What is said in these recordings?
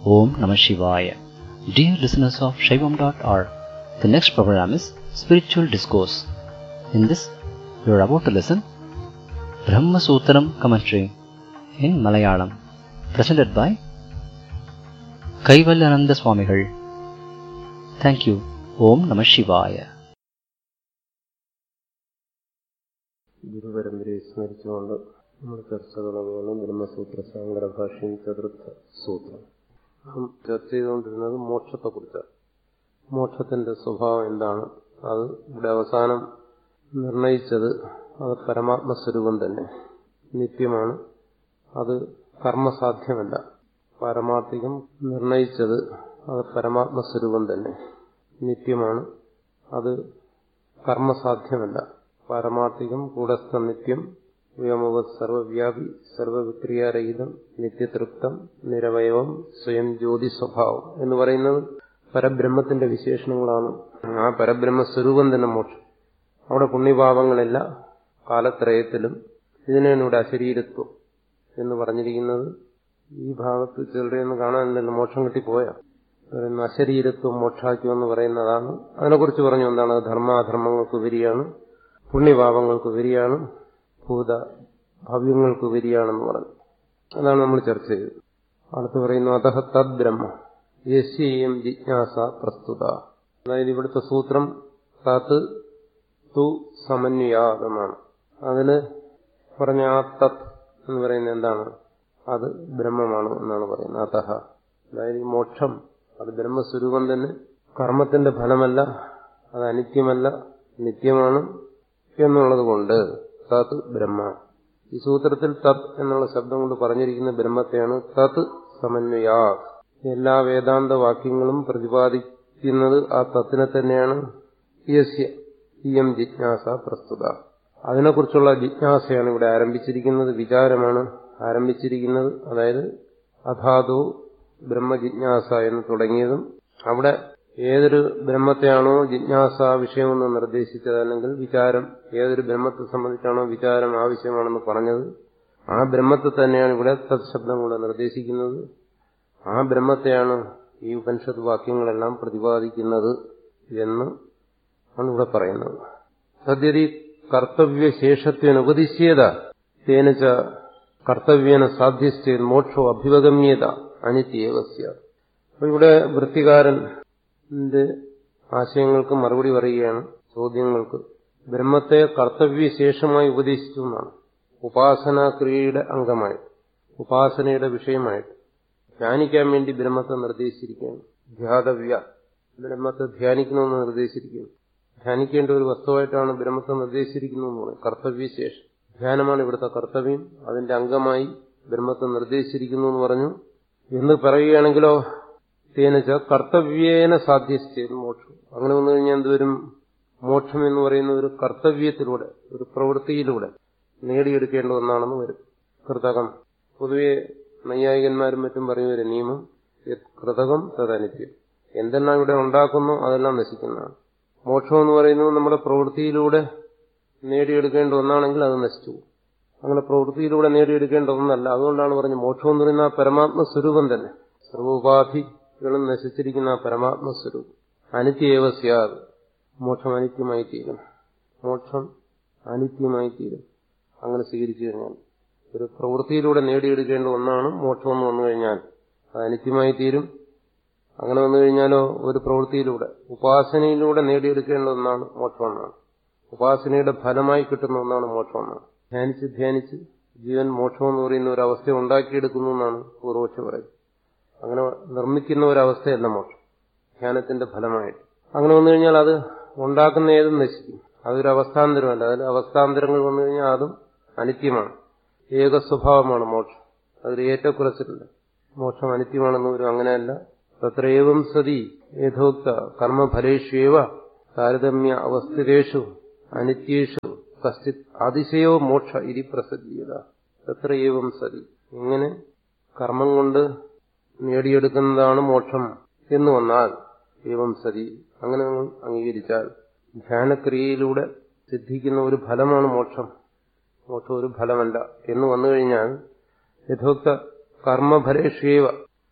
Om Namah Shivaya. Dear listeners of Shaivam.org, the next program is Spiritual Discourse. In this, you are about to listen Brahma Sutram commentary in Malayalam, presented by Kaivalyananda Swamigal. Thank you. Om Namah Shivaya. ഗുരുപരമ്പരയെ സ്മരിച്ചുകൊണ്ട് നമ്മൾ ചർച്ച തുടങ്ങുകയാണ് ബ്രഹ്മസൂത്ര സാങ്കര ഭാഷ്യം ചതുർത്ഥ സൂത്രം നാം ചർച്ച ചെയ്തുകൊണ്ടിരുന്നത് മോക്ഷത്തെക്കുറിച്ചാണ് മോക്ഷത്തിന്റെ സ്വഭാവം എന്താണ് അത് ഇവിടെ അവസാനം നിർണയിച്ചത് അത് പരമാത്മസ്വരൂപം തന്നെ നിത്യമാണ് അത് കർമ്മസാധ്യമല്ല പാരമാർത്ഥികം നിർണയിച്ചത് അത് പരമാത്മസ്വരൂപം തന്നെ നിത്യമാണ് അത് കർമ്മസാധ്യമല്ല പാരമാർത്ഥികം കൂടസ്ഥ നിത്യം വ്യോമവത് സർവവ്യാപി സർവവിക്രിയാരഹിതം നിത്യതൃപ്തം നിരവയവം സ്വയം ജ്യോതി സ്വഭാവം എന്ന് പറയുന്നത് പരബ്രഹ്മത്തിന്റെ വിശേഷണങ്ങളാണ് ആ പരബ്രഹ്മസ്വരൂപം തന്നെ മോക്ഷം അവിടെ പുണ്യഭാവങ്ങളില്ല കാലത്രയത്തിലും ഇതിനാണ് ഇവിടെ അശരീരത്വം എന്ന് പറഞ്ഞിരിക്കുന്നത് ഈ ഭാഗത്ത് ചിലരെയൊന്നും കാണാനില്ലല്ലോ മോക്ഷം കിട്ടിപ്പോയ പറയുന്ന അശരീരത്വം മോക്ഷാക്യം എന്ന് പറയുന്നതാണ് അതിനെക്കുറിച്ച് പറഞ്ഞു എന്താണ് ധർമാധർമ്മങ്ങൾക്ക് ഉപരിയാണ് പുണ്യഭാവങ്ങൾക്ക് ഉപരിയാണ് ഭൂത ഭവ്യങ്ങൾക്ക് ഉപരിയാണെന്ന് പറഞ്ഞു അതാണ് നമ്മൾ ചർച്ച ചെയ്തത് അടുത്ത് പറയുന്നു അതഹ തദ് ബ്രഹ്മ യശ്യം ജിജ്ഞാസ പ്രസ്തുത അതായത് ഇവിടുത്തെ സൂത്രം തത് തു സമന്വയാതമാണ് അതിന് പറഞ്ഞ ആ തത് എന്ന് പറയുന്നത് എന്താണ് അത് ബ്രഹ്മമാണ് എന്നാണ് പറയുന്നത് അതഹ അതായത് ഈ മോക്ഷം അത് ബ്രഹ്മസ്വരൂപം തന്നെ കർമ്മത്തിന്റെ ഫലമല്ല അത് അനിത്യമല്ല നിത്യമാണ് എന്നുള്ളത് കൊണ്ട് തത് ബ്രഹ്മ ഈ സൂത്രത്തിൽ തത് എന്നുള്ള ശബ്ദം കൊണ്ട് പറഞ്ഞിരിക്കുന്ന ബ്രഹ്മത്തെയാണ് തത് സമന്വയാ എല്ലാ വേദാന്ത വാക്യങ്ങളും പ്രതിപാദിക്കുന്നത് ആ തത്തിനെ തന്നെയാണ് യസ്യ ഇയം ജിജ്ഞാസ പ്രസ്തുത അതിനെക്കുറിച്ചുള്ള ജിജ്ഞാസയാണ് ഇവിടെ ആരംഭിച്ചിരിക്കുന്നത് വിചാരമാണ് ആരംഭിച്ചിരിക്കുന്നത് അതായത് അധാതു ബ്രഹ്മജിജ്ഞാസ എന്ന് തുടങ്ങിയതും അവിടെ ഏതൊരു ബ്രഹ്മത്തെയാണോ ജിജ്ഞാസ വിഷയമെന്ന് നിർദ്ദേശിച്ചത് അല്ലെങ്കിൽ വിചാരം ഏതൊരു ബ്രഹ്മത്തെ സംബന്ധിച്ചാണോ വിചാരം ആവശ്യമാണെന്ന് പറഞ്ഞത് ആ ബ്രഹ്മത്തെ തന്നെയാണ് ഇവിടെ തത്ശബ്ദം കൊണ്ട് നിർദ്ദേശിക്കുന്നത് ആ ബ്രഹ്മത്തെയാണ് ഈ ഉപനിഷത്ത് വാക്യങ്ങളെല്ലാം പ്രതിപാദിക്കുന്നത് എന്ന് ആണ് ഇവിടെ പറയുന്നത് സദ്യതി കർത്തവ്യശേഷത്വന ഉപദിശ്യേത തേനച്ച കർത്തവ്യന സാധ്യസ്ഥ മോക്ഷോ അഭിവഗമ്യത അനിത്യേവസ്യ അപ്പൊ ഇവിടെ വൃത്തികാരന്റെ ആശയങ്ങൾക്ക് മറുപടി പറയുകയാണ് ചോദ്യങ്ങൾക്ക് ബ്രഹ്മത്തെ കർത്തവ്യശേഷമായി ഉപദേശിച്ചു എന്നാണ് ഉപാസനാ ക്രിയയുടെ അംഗമായിട്ട് ഉപാസനയുടെ വിഷയമായിട്ട് ധ്യാനിക്കാൻ വേണ്ടി ബ്രഹ്മത്തെ നിർദ്ദേശിച്ചിരിക്കുകയാണ് ധ്യാതവ്യ ബ്രഹ്മത്തെ ധ്യാനിക്കണമെന്ന് നിർദ്ദേശിച്ചിരിക്കുന്നു ധ്യാനിക്കേണ്ട ഒരു വസ്തുവായിട്ടാണ് ബ്രഹ്മത്തെ നിർദ്ദേശിച്ചിരിക്കുന്നു എന്ന് പറയുന്നത് കർത്തവ്യശേഷം ധ്യാനമാണ് ഇവിടുത്തെ കർത്തവ്യം അതിന്റെ അംഗമായി ബ്രഹ്മത്തെ നിർദ്ദേശിച്ചിരിക്കുന്നു എന്ന് പറഞ്ഞു എന്ന് പറയുകയാണെങ്കിലോ തേനച്ച കർത്തവ്യേന സാധ്യസ്ഥ മോക്ഷം അങ്ങനെ വന്നു കഴിഞ്ഞാൽ എന്തുവരും മോക്ഷം എന്ന് പറയുന്ന ഒരു കർത്തവ്യത്തിലൂടെ ഒരു പ്രവൃത്തിയിലൂടെ നേടിയെടുക്കേണ്ട ഒന്നാണെന്ന് വരും കൃതകം പൊതുവെ നൈയായികന്മാരും മറ്റും പറയുന്ന ഒരു നിയമം കൃതകം തദനിത്യം എന്തെല്ലാം ഇവിടെ ഉണ്ടാക്കുന്നു അതെല്ലാം നശിക്കുന്നതാണ് മോക്ഷം എന്ന് പറയുന്നത് നമ്മുടെ പ്രവൃത്തിയിലൂടെ നേടിയെടുക്കേണ്ട ഒന്നാണെങ്കിൽ അത് നശിച്ചു അങ്ങനെ പ്രവൃത്തിയിലൂടെ നേടിയെടുക്കേണ്ട ഒന്നല്ല അതുകൊണ്ടാണ് പറഞ്ഞത് മോക്ഷം എന്ന് പറയുന്ന ആ പരമാത്മ സ്വരൂപം തന്നെ സർവോപാധികളും നശിച്ചിരിക്കുന്ന ആ പരമാത്മ സ്വരൂപം അനിത്യേവസ്യാത് മോക്ഷം അനിത്യമായി തീരും മോക്ഷം അനിത്യമായി തീരും അങ്ങനെ സ്വീകരിച്ചു കഴിഞ്ഞാൽ ഒരു പ്രവൃത്തിയിലൂടെ നേടിയെടുക്കേണ്ട ഒന്നാണ് മോക്ഷം എന്ന് വന്നു കഴിഞ്ഞാൽ അത് അനിത്യമായി തീരും അങ്ങനെ വന്നു കഴിഞ്ഞാലോ ഒരു പ്രവൃത്തിയിലൂടെ ഉപാസനയിലൂടെ നേടിയെടുക്കേണ്ട ഒന്നാണ് മോക്ഷം എന്നാണ് ഉപാസനയുടെ ഫലമായി കിട്ടുന്ന ഒന്നാണ് മോക്ഷം എന്നാണ് ധ്യാനിച്ച് ധ്യാനിച്ച് ജീവൻ മോക്ഷം എന്ന് പറയുന്ന ഒരു അവസ്ഥ ഉണ്ടാക്കിയെടുക്കുന്നു എന്നാണ് പൂർവക്ഷ പറയുന്നത് അങ്ങനെ നിർമ്മിക്കുന്ന ഒരവസ്ഥയല്ല മോക്ഷം ധ്യാനത്തിന്റെ ഫലമായിട്ട് അങ്ങനെ വന്നു കഴിഞ്ഞാൽ അത് ഉണ്ടാക്കുന്ന ഏതും നശിക്കും അതൊരു അവസ്ഥാന്തരമല്ല അതിൽ അവസ്ഥാന്തരങ്ങൾ വന്നു കഴിഞ്ഞാൽ അതും അനിത്യമാണ് ഏക സ്വഭാവമാണ് മോക്ഷം അതിൽ ഏറ്റക്കുറച്ചിട്ടില്ല മോക്ഷം അനിത്യമാണെന്ന് വരും അങ്ങനെയല്ല തത്രേവം സതി യഥോക്ത കർമ്മഫലേഷ്വേവ താരതമ്യ അവസ്ഥിതേഷു അനിത്യേഷു കശ്ചിത് അതിശയോ മോക്ഷ ഇരി പ്രസജ്ജീയത തത്രയേവം സതി ഇങ്ങനെ കർമ്മം കൊണ്ട് നേടിയെടുക്കുന്നതാണ് മോക്ഷം എന്ന് വന്നാൽ ഏവം സതി അങ്ങനെ നിങ്ങൾ അംഗീകരിച്ചാൽ ധ്യാനക്രിയയിലൂടെ സിദ്ധിക്കുന്ന ഒരു ഫലമാണ് മോക്ഷം മോക്ഷം ഒരു ഫലമല്ല എന്ന് വന്നു കഴിഞ്ഞാൽ യഥോക്ത കർമ്മഫലേഷ്വേവ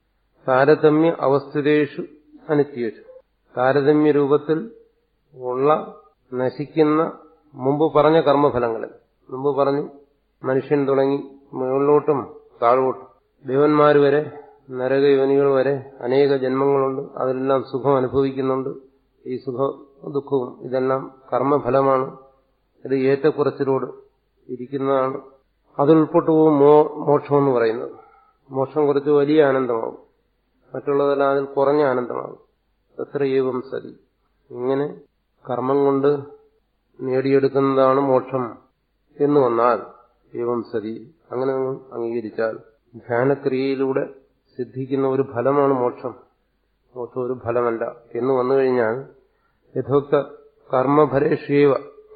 താരതമ്യ അവസ്ഥിതേഷു അനിത്യേഷു താരതമ്യ രൂപത്തിൽ ഉള്ള നശിക്കുന്ന മുമ്പ് പറഞ്ഞ കർമ്മഫലങ്ങളിൽ മുമ്പ് പറഞ്ഞു മനുഷ്യൻ തുടങ്ങി മുകളിലോട്ടും താഴോട്ടും ദേവന്മാർ വരെ നരകയോനികൾ വരെ അനേക ജന്മങ്ങളുണ്ട് അതിലെല്ലാം സുഖം അനുഭവിക്കുന്നുണ്ട് ഈ സുഖ ദുഃഖവും ഇതെല്ലാം കർമ്മഫലമാണ് ഇത് ഏറ്റക്കുറച്ചിലോട് ഇരിക്കുന്നതാണ് അതുൾപ്പെട്ടു പോകും മോ മോക്ഷം എന്ന് പറയുന്നത് മോക്ഷം കുറച്ച് വലിയ ആനന്ദമാകും മറ്റുള്ളതെല്ലാം അതിൽ കുറഞ്ഞ ആനന്ദമാകും എത്രയേവം സതി ഇങ്ങനെ കർമ്മം കൊണ്ട് നേടിയെടുക്കുന്നതാണ് മോക്ഷം എന്ന് വന്നാൽ ഏവം സതി അങ്ങനെ നിങ്ങൾ അംഗീകരിച്ചാൽ ധ്യാനക്രിയയിലൂടെ സിദ്ധിക്കുന്ന ഒരു ഫലമാണ് മോക്ഷം മോക്ഷം ഒരു ഫലമല്ല എന്ന് വന്നു കഴിഞ്ഞാൽ യഥോക്ത കർമ്മഫലേഷേവ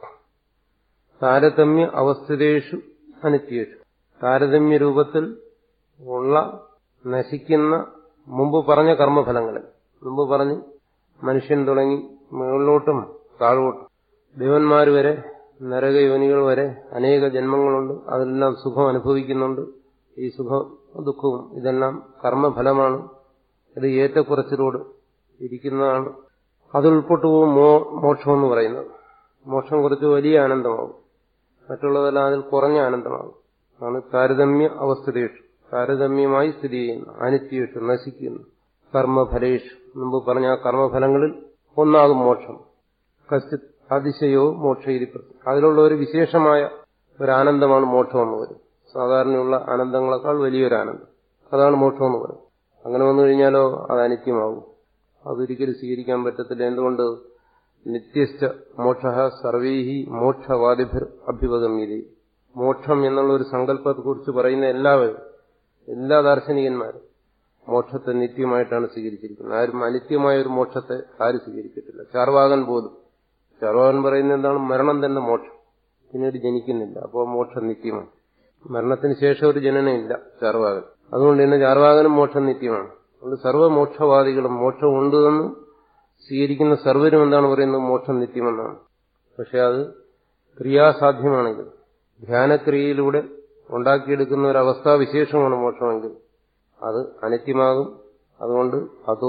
താരതമ്യ അവസ്ഥിതേഷു അനിത്യേഷു താരതമ്യ രൂപത്തിൽ ഉള്ള നശിക്കുന്ന മുമ്പ് പറഞ്ഞ കർമ്മഫലങ്ങളിൽ മുമ്പ് പറഞ്ഞ് മനുഷ്യൻ തുടങ്ങി മുകളിലോട്ടും താഴോട്ടും ദേവന്മാർ വരെ നരകയോനികൾ വരെ അനേക ജന്മങ്ങളുണ്ട് അതിലെല്ലാം സുഖം അനുഭവിക്കുന്നുണ്ട് ഈ സുഖ ദുഃഖവും ഇതെല്ലാം കർമ്മഫലമാണ് ഇത് ഏറ്റക്കുറച്ചിലോട് ഇരിക്കുന്നതാണ് അതുൾപ്പെട്ടു പോകും മോ മോക്ഷം എന്ന് പറയുന്നത് മോക്ഷം കുറച്ച് വലിയ ആനന്ദമാകും മറ്റുള്ളതെല്ലാം അതിൽ കുറഞ്ഞ ആനന്ദമാകും ആണ് താരതമ്യ അവസ്ഥിതേഷു താരതമ്യമായി സ്ഥിതി ചെയ്യുന്നു അനിത്യേഷു നശിക്കുന്നു കർമ്മഫലേഷു മുമ്പ് പറഞ്ഞ ആ കർമ്മഫലങ്ങളിൽ ഒന്നാകും മോക്ഷം കശ്ചിത് അതിശയോ മോക്ഷയിരിപ്പ് അതിലുള്ള ഒരു വിശേഷമായ ഒരു ആനന്ദമാണ് മോക്ഷം എന്ന് വരും സാധാരണയുള്ള ആനന്ദങ്ങളെക്കാൾ വലിയൊരു ആനന്ദം അതാണ് മോക്ഷം എന്ന് പറയും അങ്ങനെ വന്നു കഴിഞ്ഞാലോ അത് അനിത്യമാകും അതൊരിക്കലും സ്വീകരിക്കാൻ പറ്റത്തില്ല എന്തുകൊണ്ട് നിത്യസ്ഥ മോക്ഷ സർവൈഹി മോക്ഷവാദിഭിർ അഭ്യുപഗമ്യത മോക്ഷം എന്നുള്ള ഒരു സങ്കല്പത്തെക്കുറിച്ച് പറയുന്ന എല്ലാവരും എല്ലാ ദാർശനികന്മാരും മോക്ഷത്തെ നിത്യമായിട്ടാണ് സ്വീകരിച്ചിരിക്കുന്നത് ആരും അനിത്യമായ ഒരു മോക്ഷത്തെ ആരും സ്വീകരിച്ചിട്ടില്ല ചാർവാകൻ പോലും ചാർവാകൻ പറയുന്നത് എന്താണ് മരണം തന്നെ മോക്ഷം പിന്നീട് ജനിക്കുന്നില്ല അപ്പോൾ മോക്ഷം നിത്യമാണ് മരണത്തിന് ശേഷം ഒരു ജനനമില്ല ചാർവാകൻ അതുകൊണ്ട് തന്നെ ചാർവാകനും മോക്ഷം നിത്യമാണ് അതുകൊണ്ട് സർവ്വമോക്ഷവാദികളും മോക്ഷം ഉണ്ടെന്ന് സ്വീകരിക്കുന്ന സർവരും എന്താണ് പറയുന്നത് മോക്ഷം നിത്യമെന്നാണ് പക്ഷെ അത് ക്രിയാസാധ്യമാണെങ്കിൽ ധ്യാനക്രിയയിലൂടെ ഉണ്ടാക്കിയെടുക്കുന്ന ഒരു അവസ്ഥാവിശേഷമാണ് മോക്ഷമെങ്കിൽ അത് അനിത്യമാകും അതുകൊണ്ട് അതോ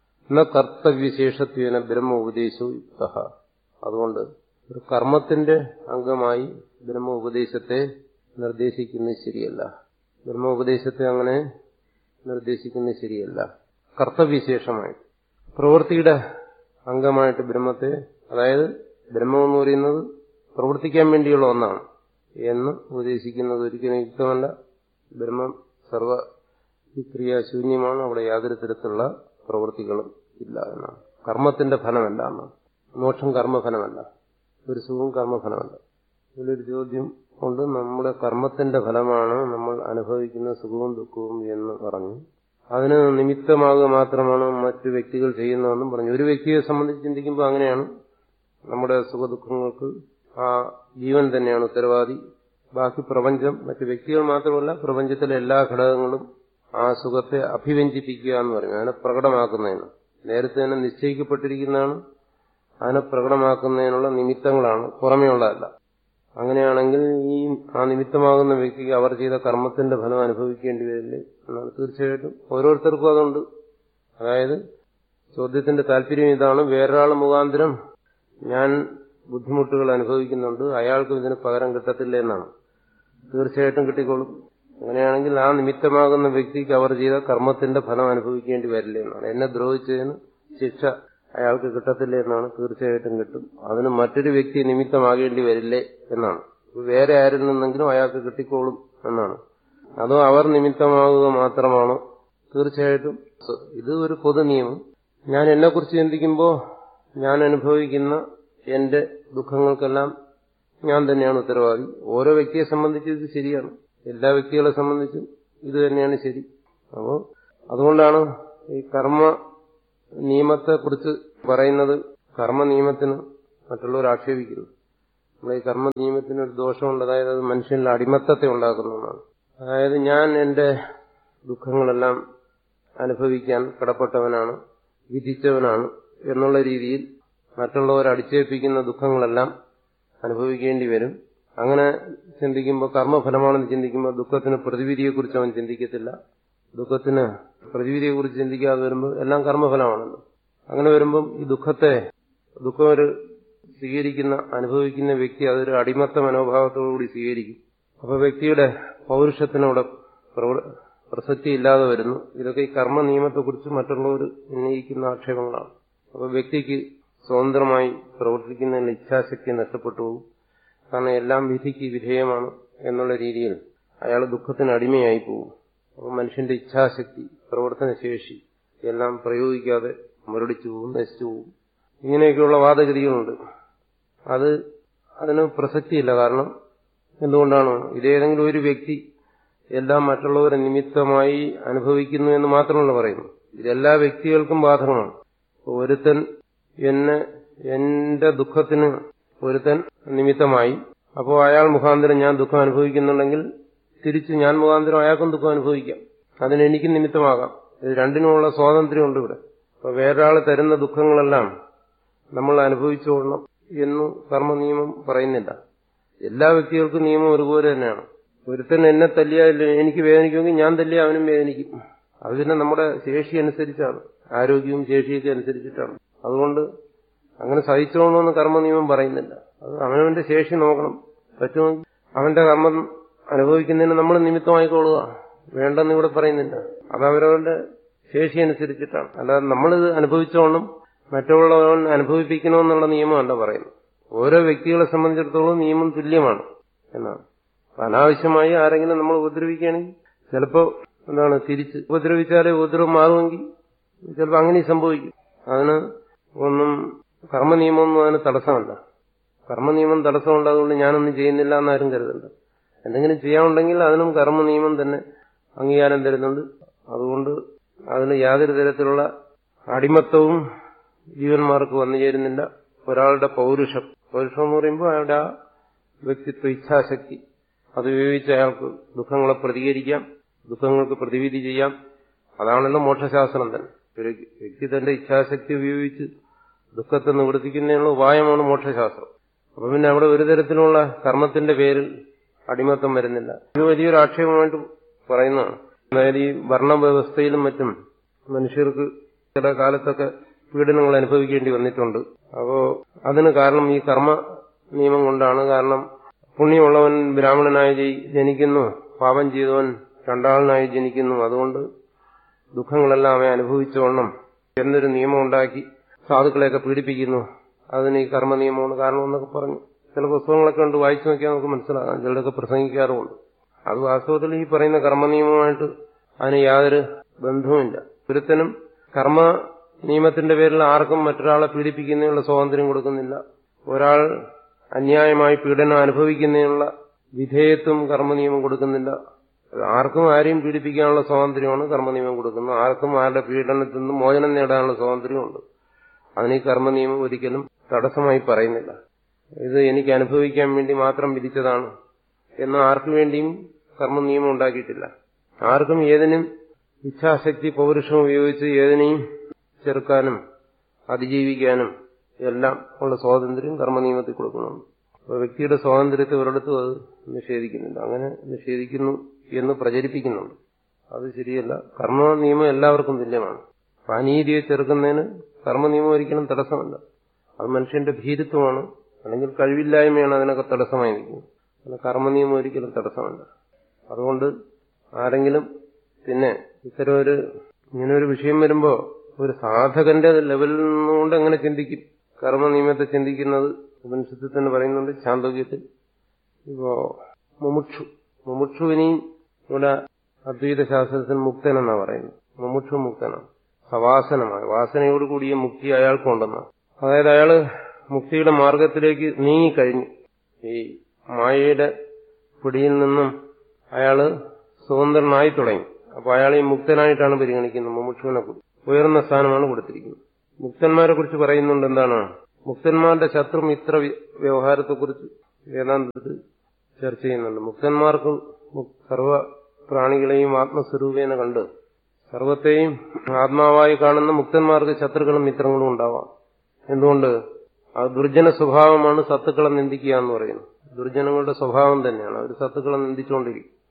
ന കർത്തവ്യശേഷത്വേന ബ്രഹ്മ ഉപദേശവും യുക്ത അതുകൊണ്ട് ഒരു കർമ്മത്തിന്റെ അംഗമായി ബ്രഹ്മ ഉപദേശത്തെ നിർദ്ദേശിക്കുന്നത് ശരിയല്ല ബ്രഹ്മ ഉപദേശത്തെ അങ്ങനെ നിർദ്ദേശിക്കുന്നത് ശരിയല്ല കർത്തവ്യശേഷമായി പ്രവൃത്തിയുടെ അംഗമായിട്ട് ബ്രഹ്മത്തെ അതായത് ബ്രഹ്മം എന്ന് പറയുന്നത് പ്രവർത്തിക്കാൻ വേണ്ടിയുള്ള ഒന്നാണ് എന്ന് ഉപദേശിക്കുന്നത് ഒരിക്കലും യുക്തമല്ല ബ്രഹ്മം സർവ ക്രിയാശൂന്യമാണ് അവിടെ യാതൊരു തരത്തിലുള്ള പ്രവൃത്തികളും ഇല്ല എന്നാണ് കർമ്മത്തിന്റെ ഫലമല്ല എന്നാണ് മോക്ഷം കർമ്മഫലമല്ല ഒരു സുഖവും കർമ്മഫലമല്ല ഇതിലൊരു ചോദ്യം കൊണ്ട് നമ്മുടെ കർമ്മത്തിന്റെ ഫലമാണ് നമ്മൾ അനുഭവിക്കുന്ന സുഖവും ദുഃഖവും എന്ന് പറഞ്ഞു അതിന് നിമിത്തമാകുക മാത്രമാണ് മറ്റു വ്യക്തികൾ ചെയ്യുന്നതെന്നും പറഞ്ഞു ഒരു വ്യക്തിയെ സംബന്ധിച്ച് ചിന്തിക്കുമ്പോൾ അങ്ങനെയാണ് നമ്മുടെ സുഖദുഃഖങ്ങൾക്ക് ആ ജീവൻ തന്നെയാണ് ഉത്തരവാദി ബാക്കി പ്രപഞ്ചം മറ്റു വ്യക്തികൾ മാത്രമല്ല പ്രപഞ്ചത്തിലെ എല്ലാ ഘടകങ്ങളും ആ സുഖത്തെ അഭിവ്യഞ്ജിപ്പിക്കുക എന്ന് പറയും അതിനെ പ്രകടമാക്കുന്നതിന് നേരത്തെ തന്നെ നിശ്ചയിക്കപ്പെട്ടിരിക്കുന്നതാണ് അതിനെ പ്രകടമാക്കുന്നതിനുള്ള നിമിത്തങ്ങളാണ് പുറമേയുള്ളതല്ല അങ്ങനെയാണെങ്കിൽ ഈ ആ നിമിത്തമാകുന്ന വ്യക്തിക്ക് അവർ ചെയ്ത കർമ്മത്തിന്റെ ഫലം അനുഭവിക്കേണ്ടി വരില്ലേ എന്നാണ് തീർച്ചയായിട്ടും ഓരോരുത്തർക്കും അതുണ്ട് അതായത് ചോദ്യത്തിന്റെ താല്പര്യം ഇതാണ് വേറൊരാൾ മുഖാന്തരം ഞാൻ ബുദ്ധിമുട്ടുകൾ അനുഭവിക്കുന്നുണ്ട് അയാൾക്കും ഇതിന് പകരം കിട്ടത്തില്ല എന്നാണ് തീർച്ചയായിട്ടും കിട്ടിക്കോളും അങ്ങനെയാണെങ്കിൽ ആ നിമിത്തമാകുന്ന വ്യക്തിക്ക് അവർ ചെയ്ത കർമ്മത്തിന്റെ ഫലം അനുഭവിക്കേണ്ടി വരില്ല എന്നാണ് എന്നെ ദ്രോഹിച്ചതിന് ശിക്ഷ അയാൾക്ക് കിട്ടത്തില്ല എന്നാണ് തീർച്ചയായിട്ടും കിട്ടും അതിന് മറ്റൊരു വ്യക്തി നിമിത്തമാകേണ്ടി വരില്ലേ എന്നാണ് വേറെ ആരിൽ നിന്നെങ്കിലും അയാൾക്ക് കിട്ടിക്കോളും എന്നാണ് അതോ അവർ നിമിത്തമാകുക മാത്രമാണോ തീർച്ചയായിട്ടും ഇത് ഒരു പൊതു നിയമം ഞാൻ എന്നെക്കുറിച്ച് ചിന്തിക്കുമ്പോൾ ഞാൻ അനുഭവിക്കുന്ന എന്റെ ദുഃഖങ്ങൾക്കെല്ലാം ഞാൻ തന്നെയാണ് ഉത്തരവാദി ഓരോ വ്യക്തിയെ സംബന്ധിച്ച് ഇത് ശരിയാണ് എല്ലാ വ്യക്തികളെ സംബന്ധിച്ചും ഇത് തന്നെയാണ് ശരി അപ്പോൾ അതുകൊണ്ടാണ് ഈ കർമ്മ നിയമത്തെക്കുറിച്ച് പറയുന്നത് കർമ്മ നിയമത്തിന് മറ്റുള്ളവർ ആക്ഷേപിക്കുന്നു നമ്മൾ ഈ കർമ്മ നിയമത്തിന് ഒരു ദോഷമുണ്ട് അതായത് അത് മനുഷ്യനിൽ അടിമത്തത്തെ ഉണ്ടാക്കുന്നതാണ് അതായത് ഞാൻ എന്റെ ദുഃഖങ്ങളെല്ലാം അനുഭവിക്കാൻ കടപ്പെട്ടവനാണ് വിധിച്ചവനാണ് എന്നുള്ള രീതിയിൽ മറ്റുള്ളവർ അടിച്ചേൽപ്പിക്കുന്ന ദുഃഖങ്ങളെല്ലാം അനുഭവിക്കേണ്ടി വരും അങ്ങനെ ചിന്തിക്കുമ്പോൾ കർമ്മഫലമാണെന്ന് ചിന്തിക്കുമ്പോൾ ദുഃഖത്തിന് പ്രതിവിധിയെക്കുറിച്ച് അവൻ ചിന്തിക്കത്തില്ല ദുഃഖത്തിന് പ്രതിവിധിയെ കുറിച്ച് ചിന്തിക്കാതെ വരുമ്പോൾ എല്ലാം കർമ്മഫലമാണല്ലോ അങ്ങനെ വരുമ്പം ഈ ദുഃഖത്തെ ദുഃഖം ഒരു സ്വീകരിക്കുന്ന അനുഭവിക്കുന്ന വ്യക്തി അതൊരു അടിമത്ത മനോഭാവത്തോടുകൂടി സ്വീകരിക്കും അപ്പൊ വ്യക്തിയുടെ പൗരുഷത്തിനവിടെ പ്രസക്തി ഇല്ലാതെ വരുന്നു ഇതൊക്കെ ഈ കർമ്മ നിയമത്തെക്കുറിച്ച് മറ്റുള്ളവർ ഉന്നയിക്കുന്ന ആക്ഷേപങ്ങളാണ് അപ്പൊ വ്യക്തിക്ക് സ്വതന്ത്രമായി പ്രവർത്തിക്കുന്നതിന് ഇച്ഛാശക്തി നഷ്ടപ്പെട്ടു പോകും കാരണം എല്ലാം വിധിക്ക് വിധേയമാണ് എന്നുള്ള രീതിയിൽ അയാൾ ദുഃഖത്തിന് അടിമയായി പോകും അപ്പോൾ മനുഷ്യന്റെ ഇച്ഛാശക്തി പ്രവർത്തനശേഷി എല്ലാം പ്രയോഗിക്കാതെ മുരടിച്ചു പോകും നശിച്ചു പോകും ഇങ്ങനെയൊക്കെയുള്ള വാദഗതികളുണ്ട് അത് അതിന് പ്രസക്തിയില്ല കാരണം എന്തുകൊണ്ടാണ് ഇതേതെങ്കിലും ഒരു വ്യക്തി എല്ലാം മറ്റുള്ളവരെ നിമിത്തമായി അനുഭവിക്കുന്നു എന്ന് മാത്രമല്ല പറയുന്നു ഇതെല്ലാ വ്യക്തികൾക്കും ബാധകമാണ് ഒരുത്തൻ എന്നെ എന്റെ ദുഃഖത്തിന് ഒരുത്തൻ നിമിത്തമായി അപ്പോൾ അയാൾ മുഖാന്തരം ഞാൻ ദുഃഖം അനുഭവിക്കുന്നുണ്ടെങ്കിൽ തിരിച്ച് ഞാൻ മുഖാന്തരം അയാൾക്കും ദുഃഖം അനുഭവിക്കാം അതിന് എനിക്ക് നിമിത്തമാകാം ഇത് രണ്ടിനുമുള്ള സ്വാതന്ത്ര്യമുണ്ട് ഇവിടെ അപ്പൊ വേറൊരാൾ തരുന്ന ദുഃഖങ്ങളെല്ലാം നമ്മൾ അനുഭവിച്ചുകൊള്ളണം എന്ന് കർമ്മ നിയമം പറയുന്നില്ല എല്ലാ വ്യക്തികൾക്കും നിയമം ഒരുപോലെ തന്നെയാണ് ഒരുത്തൻ എന്നെ തല്ലിയാൽ എനിക്ക് വേദനിക്കുമെങ്കിൽ ഞാൻ തല്ലിയ അവനും വേദനിക്കും അത് പിന്നെ നമ്മുടെ ശേഷി അനുസരിച്ചാണ് ആരോഗ്യവും ശേഷിയൊക്കെ അനുസരിച്ചിട്ടാണ് അതുകൊണ്ട് അങ്ങനെ സഹിച്ചോണമെന്ന് കർമ്മ നിയമം പറയുന്നില്ല അത് അവനവന്റെ ശേഷി നോക്കണം പറ്റുമെങ്കിൽ അവന്റെ കർമ്മം അനുഭവിക്കുന്നതിന് നമ്മൾ നിമിത്തമായിക്കൊള്ളുക വേണ്ടെന്ന് ഇവിടെ പറയുന്നില്ല അത് അവരവരുടെ ശേഷി അനുസരിച്ചിട്ടാണ് അല്ലാതെ നമ്മളിത് അനുഭവിച്ചോണം മറ്റുള്ളവൻ അനുഭവിപ്പിക്കണമെന്നുള്ള നിയമമല്ല പറയുന്നത് ഓരോ വ്യക്തികളെ സംബന്ധിച്ചിടത്തോളം നിയമം തുല്യമാണ് എന്നാണ് അനാവശ്യമായി ആരെങ്കിലും നമ്മൾ ഉപദ്രവിക്കുകയാണെങ്കിൽ ചിലപ്പോൾ എന്താണ് തിരിച്ച് ഉപദ്രവിച്ചാലേ ഉപദ്രവം മാറുമെങ്കിൽ ചിലപ്പോൾ അങ്ങനെ സംഭവിക്കും അതിന് ഒന്നും കർമ്മ നിയമമൊന്നും അതിന് തടസ്സമല്ല കർമ്മ നിയമം തടസ്സമുണ്ട് അതുകൊണ്ട് ഞാനൊന്നും ചെയ്യുന്നില്ല എന്നാരും കരുതണ്ട എന്തെങ്കിലും ചെയ്യാനുണ്ടെങ്കിൽ അതിനും കർമ്മ നിയമം തന്നെ അംഗീകാരം തരുന്നുണ്ട് അതുകൊണ്ട് അതിന് യാതൊരു തരത്തിലുള്ള അടിമത്തവും ജീവന്മാർക്ക് വന്നു ചേരുന്നില്ല ഒരാളുടെ പൗരുഷം പൗരുഷം എന്ന് പറയുമ്പോൾ അയാളുടെ ആ വ്യക്തിത്വ ഇച്ഛാശക്തി അത് ഉപയോഗിച്ച് അയാൾക്ക് ദുഃഖങ്ങളെ പ്രതികരിക്കാം ദുഃഖങ്ങൾക്ക് പ്രതിവിധി ചെയ്യാം അതാണല്ലോ മോക്ഷശാസ്ത്രം തന്നെ ഒരു വ്യക്തി തന്റെ ഇച്ഛാശക്തി ഉപയോഗിച്ച് ദുഃഖത്തെ നിവർത്തിക്കുന്നതിനുള്ള ഉപായമാണ് മോക്ഷശാസ്ത്രം അപ്പൊ പിന്നെ അവിടെ ഒരു തരത്തിലുള്ള കർമ്മത്തിന്റെ പേരിൽ അടിമത്തം വരുന്നില്ല ഇത് വലിയൊരു ആക്ഷേപമായിട്ട് പറയുന്നതാണ് അതായത് ഈ ഭരണവ്യവസ്ഥയിലും മറ്റും മനുഷ്യർക്ക് ചില കാലത്തൊക്കെ പീഡനങ്ങൾ അനുഭവിക്കേണ്ടി വന്നിട്ടുണ്ട് അപ്പോ അതിന് കാരണം ഈ കർമ്മ നിയമം കൊണ്ടാണ് കാരണം പുണ്യമുള്ളവൻ ബ്രാഹ്മണനായി ജനിക്കുന്നു പാപം ചെയ്തവൻ രണ്ടാളിനായി ജനിക്കുന്നു അതുകൊണ്ട് ദുഃഖങ്ങളെല്ലാം അവൻ അനുഭവിച്ചോണം എന്നൊരു നിയമം ഉണ്ടാക്കി സാധുക്കളെയൊക്കെ പീഡിപ്പിക്കുന്നു അതിന് ഈ കർമ്മ നിയമമാണ് കാരണം എന്നൊക്കെ പറഞ്ഞു ചില പുസ്തകങ്ങളൊക്കെ ഉണ്ട് വായിച്ചു നോക്കിയാൽ നമുക്ക് മനസ്സിലാകാം ചിലരൊക്കെ പ്രസംഗിക്കാറുമുണ്ട് അത് വാസ്തവത്തിൽ ഈ പറയുന്ന കർമ്മ നിയമമായിട്ട് അതിന് യാതൊരു ബന്ധവുമില്ല ഒരുത്തനും കർമ്മ നിയമത്തിന്റെ പേരിൽ ആർക്കും മറ്റൊരാളെ പീഡിപ്പിക്കുന്നതിനുള്ള സ്വാതന്ത്ര്യം കൊടുക്കുന്നില്ല ഒരാൾ അന്യായമായി പീഡനം അനുഭവിക്കുന്നതിനുള്ള വിധേയത്വം കർമ്മ നിയമം കൊടുക്കുന്നില്ല ആർക്കും ആരെയും പീഡിപ്പിക്കാനുള്ള സ്വാതന്ത്ര്യമാണ് കർമ്മ നിയമം കൊടുക്കുന്നത് ആർക്കും ആരുടെ പീഡനത്തിൽ നിന്ന് മോചനം നേടാനുള്ള സ്വാതന്ത്ര്യമുണ്ട് അതിന് ഈ കർമ്മ നിയമം ഒരിക്കലും തടസ്സമായി പറയുന്നില്ല ഇത് എനിക്ക് അനുഭവിക്കാൻ വേണ്ടി മാത്രം വിധിച്ചതാണ് എന്ന് ആർക്കു വേണ്ടിയും കർമ്മ നിയമം ഉണ്ടാക്കിയിട്ടില്ല ആർക്കും ഏതിനും ഇച്ഛാശക്തി പൗരുഷം ഉപയോഗിച്ച് ഏതിനെയും ചെറുക്കാനും അതിജീവിക്കാനും എല്ലാം ഉള്ള സ്വാതന്ത്ര്യം കർമ്മ നിയമത്തിൽ കൊടുക്കുന്നുണ്ട് അപ്പോൾ വ്യക്തിയുടെ സ്വാതന്ത്ര്യത്തെ ഒരിടത്തും അത് നിഷേധിക്കുന്നില്ല അങ്ങനെ നിഷേധിക്കുന്നു എന്ന് പ്രചരിപ്പിക്കുന്നുണ്ട് അത് ശരിയല്ല കർമ്മ നിയമം എല്ലാവർക്കും തുല്യമാണ് അപ്പൊ അനീതിയെ ചെറുക്കുന്നതിന് കർമ്മ നിയമം ഒരിക്കലും തടസ്സമല്ല അത് മനുഷ്യന്റെ ഭീരുത്വമാണ് അല്ലെങ്കിൽ കഴിവില്ലായ്മയാണ് അതിനൊക്കെ തടസ്സമായി നിൽക്കുന്നത് അങ്ങനെ കർമ്മ നിയമം ഒരിക്കലും തടസ്സമല്ല അതുകൊണ്ട് ആരെങ്കിലും പിന്നെ ഇത്തരം ഒരു ഇങ്ങനെ ഒരു വിഷയം വരുമ്പോ ഒരു സാധകന്റെ ലെവലിൽ നിന്നുകൊണ്ട് എങ്ങനെ ചിന്തിക്കും കർമ്മ നിയമത്തെ ചിന്തിക്കുന്നത് ഉപനിഷത്തിൽ തന്നെ പറയുന്നുണ്ട് ചാന്തോക്യത്തിൽ ഇപ്പോ മുമുക്ഷു മുമുക്ഷുവിനെയും ഇവിടെ അദ്വൈത ശാസ്ത്രത്തിൽ മുക്തനെന്നാ പറയുന്നത് മുമുക്ഷു മുക്തനാണ് സവാസനമാണ് വാസനയോട് കൂടിയ മുക്തി അയാൾക്കുണ്ടെന്നാണ് അതായത് അയാള് മുക്തിയുടെ മാർഗത്തിലേക്ക് നീങ്ങിക്കഴിഞ്ഞു ഈ മായയുടെ പിടിയിൽ നിന്നും അയാള് സ്വതന്ത്രനായി തുടങ്ങി അപ്പൊ അയാൾ ഈ മുക്തനായിട്ടാണ് പരിഗണിക്കുന്നത് മുമുക്ഷുവിനെ കുറിച്ച് ഉയർന്ന സ്ഥാനമാണ് കൊടുത്തിരിക്കുന്നത് മുക്തന്മാരെ കുറിച്ച് പറയുന്നുണ്ട് എന്താണ് മുക്തന്മാരുടെ ശത്രു മിത്ര വ്യവഹാരത്തെക്കുറിച്ച് വേദാന്തത്തിൽ ചർച്ച ചെയ്യുന്നുണ്ട് മുക്തന്മാർക്ക് സർവ പ്രാണികളെയും ആത്മസ്വരൂപേന കണ്ട് സർവത്തെയും ആത്മാവായി കാണുന്ന മുക്തന്മാർക്ക് ശത്രുക്കളും മിത്രങ്ങളും ഉണ്ടാവാം എന്തുകൊണ്ട് ആ ദുർജന സ്വഭാവമാണ് സത്തുക്കളെ നിന്ദിക്കുക എന്ന് പറയുന്നത് ദുർജനങ്ങളുടെ സ്വഭാവം തന്നെയാണ് അവർ സത്തുക്കളെ നിന്ദിച്ചുകൊണ്ടിരിക്കും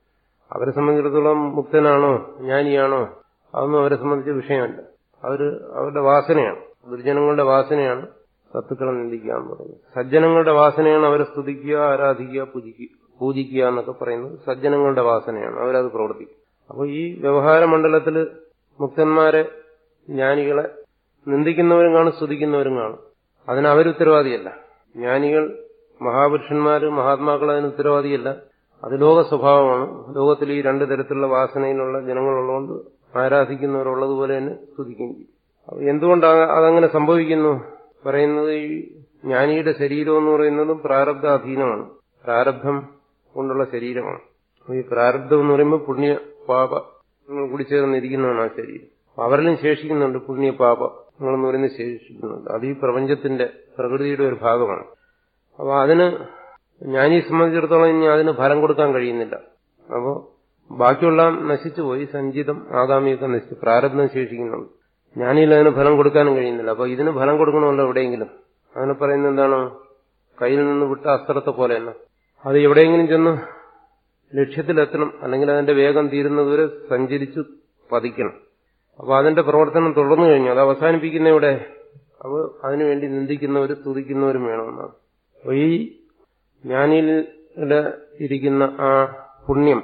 അവരെ സംബന്ധിച്ചിടത്തോളം മുക്തനാണോ ജ്ഞാനിയാണോ അതൊന്നും അവരെ സംബന്ധിച്ച വിഷയമല്ല അവര് അവരുടെ വാസനയാണ് ദുർജനങ്ങളുടെ വാസനയാണ് സത്തുക്കളെ നിന്ദിക്കുക എന്ന് പറയുന്നത് സജ്ജനങ്ങളുടെ വാസനയാണ് അവരെ സ്തുതിക്കുക ആരാധിക്കുക പൂജിക്കുക പൂജിക്കുക എന്നൊക്കെ പറയുന്നത് സജ്ജനങ്ങളുടെ വാസനയാണ് അവരത് പ്രവർത്തിക്കും അപ്പോൾ ഈ വ്യവഹാര മണ്ഡലത്തിൽ മുക്തന്മാരെ ജ്ഞാനികളെ നിന്ദിക്കുന്നവരും കാണും സ്തുതിക്കുന്നവരും കാണും അതിന് അവരുത്തരവാദിയല്ല ജ്ഞാനികൾ മഹാപുരുഷന്മാര് മഹാത്മാക്കൾ അതിന് ഉത്തരവാദിയല്ല അത് ലോക സ്വഭാവമാണ് ലോകത്തിൽ ഈ രണ്ടു തരത്തിലുള്ള വാസനയിലുള്ള ജനങ്ങളുള്ളതുകൊണ്ട് ആരാധിക്കുന്നവരുള്ളതുപോലെ തന്നെ സ്തുതിക്കുകയും ചെയ്യും അപ്പൊ എന്തുകൊണ്ടാണ് അതങ്ങനെ സംഭവിക്കുന്നു പറയുന്നത് ഈ ജ്ഞാനിയുടെ ശരീരം എന്ന് പറയുന്നതും പ്രാരബ്ധ അധീനമാണ് പ്രാരബ്ധം കൊണ്ടുള്ള ശരീരമാണ് അപ്പൊ ഈ പ്രാരബ്ധം എന്ന് പറയുമ്പോൾ പുണ്യ പാപ കൂടി ചേർന്നിരിക്കുന്നതാണ് ആ ശരീരം അവരിലും ശേഷിക്കുന്നുണ്ട് പുണ്യ പാപ എന്ന് പറയുന്നത് ശേഷിക്കുന്നുണ്ട് അത് ഈ പ്രപഞ്ചത്തിന്റെ പ്രകൃതിയുടെ ഒരു ഭാഗമാണ് അപ്പൊ അതിന് ജ്ഞാനി സംബന്ധിച്ചിടത്തോളം ഇനി അതിന് ഫലം കൊടുക്കാൻ കഴിയുന്നില്ല അപ്പോ ബാക്കിയുള്ള നശിച്ചു പോയി സഞ്ചിതം ആഗാമിയൊക്കെ നശിച്ചു പ്രാരബ്ധം ശേഷിക്കുന്നുണ്ട് ജ്ഞാനിയിൽ അതിന് ഫലം കൊടുക്കാനും കഴിയുന്നില്ല അപ്പൊ ഇതിന് ഫലം കൊടുക്കണമല്ലോ എവിടെയെങ്കിലും അങ്ങനെ പറയുന്നത് എന്താണ് കയ്യിൽ നിന്ന് വിട്ട അസ്ത്രത്തെ പോലെയല്ല അത് എവിടെയെങ്കിലും ചെന്ന് ലക്ഷ്യത്തിലെത്തണം അല്ലെങ്കിൽ അതിന്റെ വേഗം തീരുന്നതുവരെ സഞ്ചരിച്ചു പതിക്കണം അപ്പൊ അതിന്റെ പ്രവർത്തനം തുടർന്നു കഴിഞ്ഞു അത് അവസാനിപ്പിക്കുന്ന ഇവിടെ അപ്പോൾ അതിനുവേണ്ടി നിന്ദിക്കുന്നവരും സ്തുതിക്കുന്നവരും വേണമെന്നാണ് അപ്പൊ ഈ ജ്ഞാനിയിലെ ഇരിക്കുന്ന ആ പുണ്യം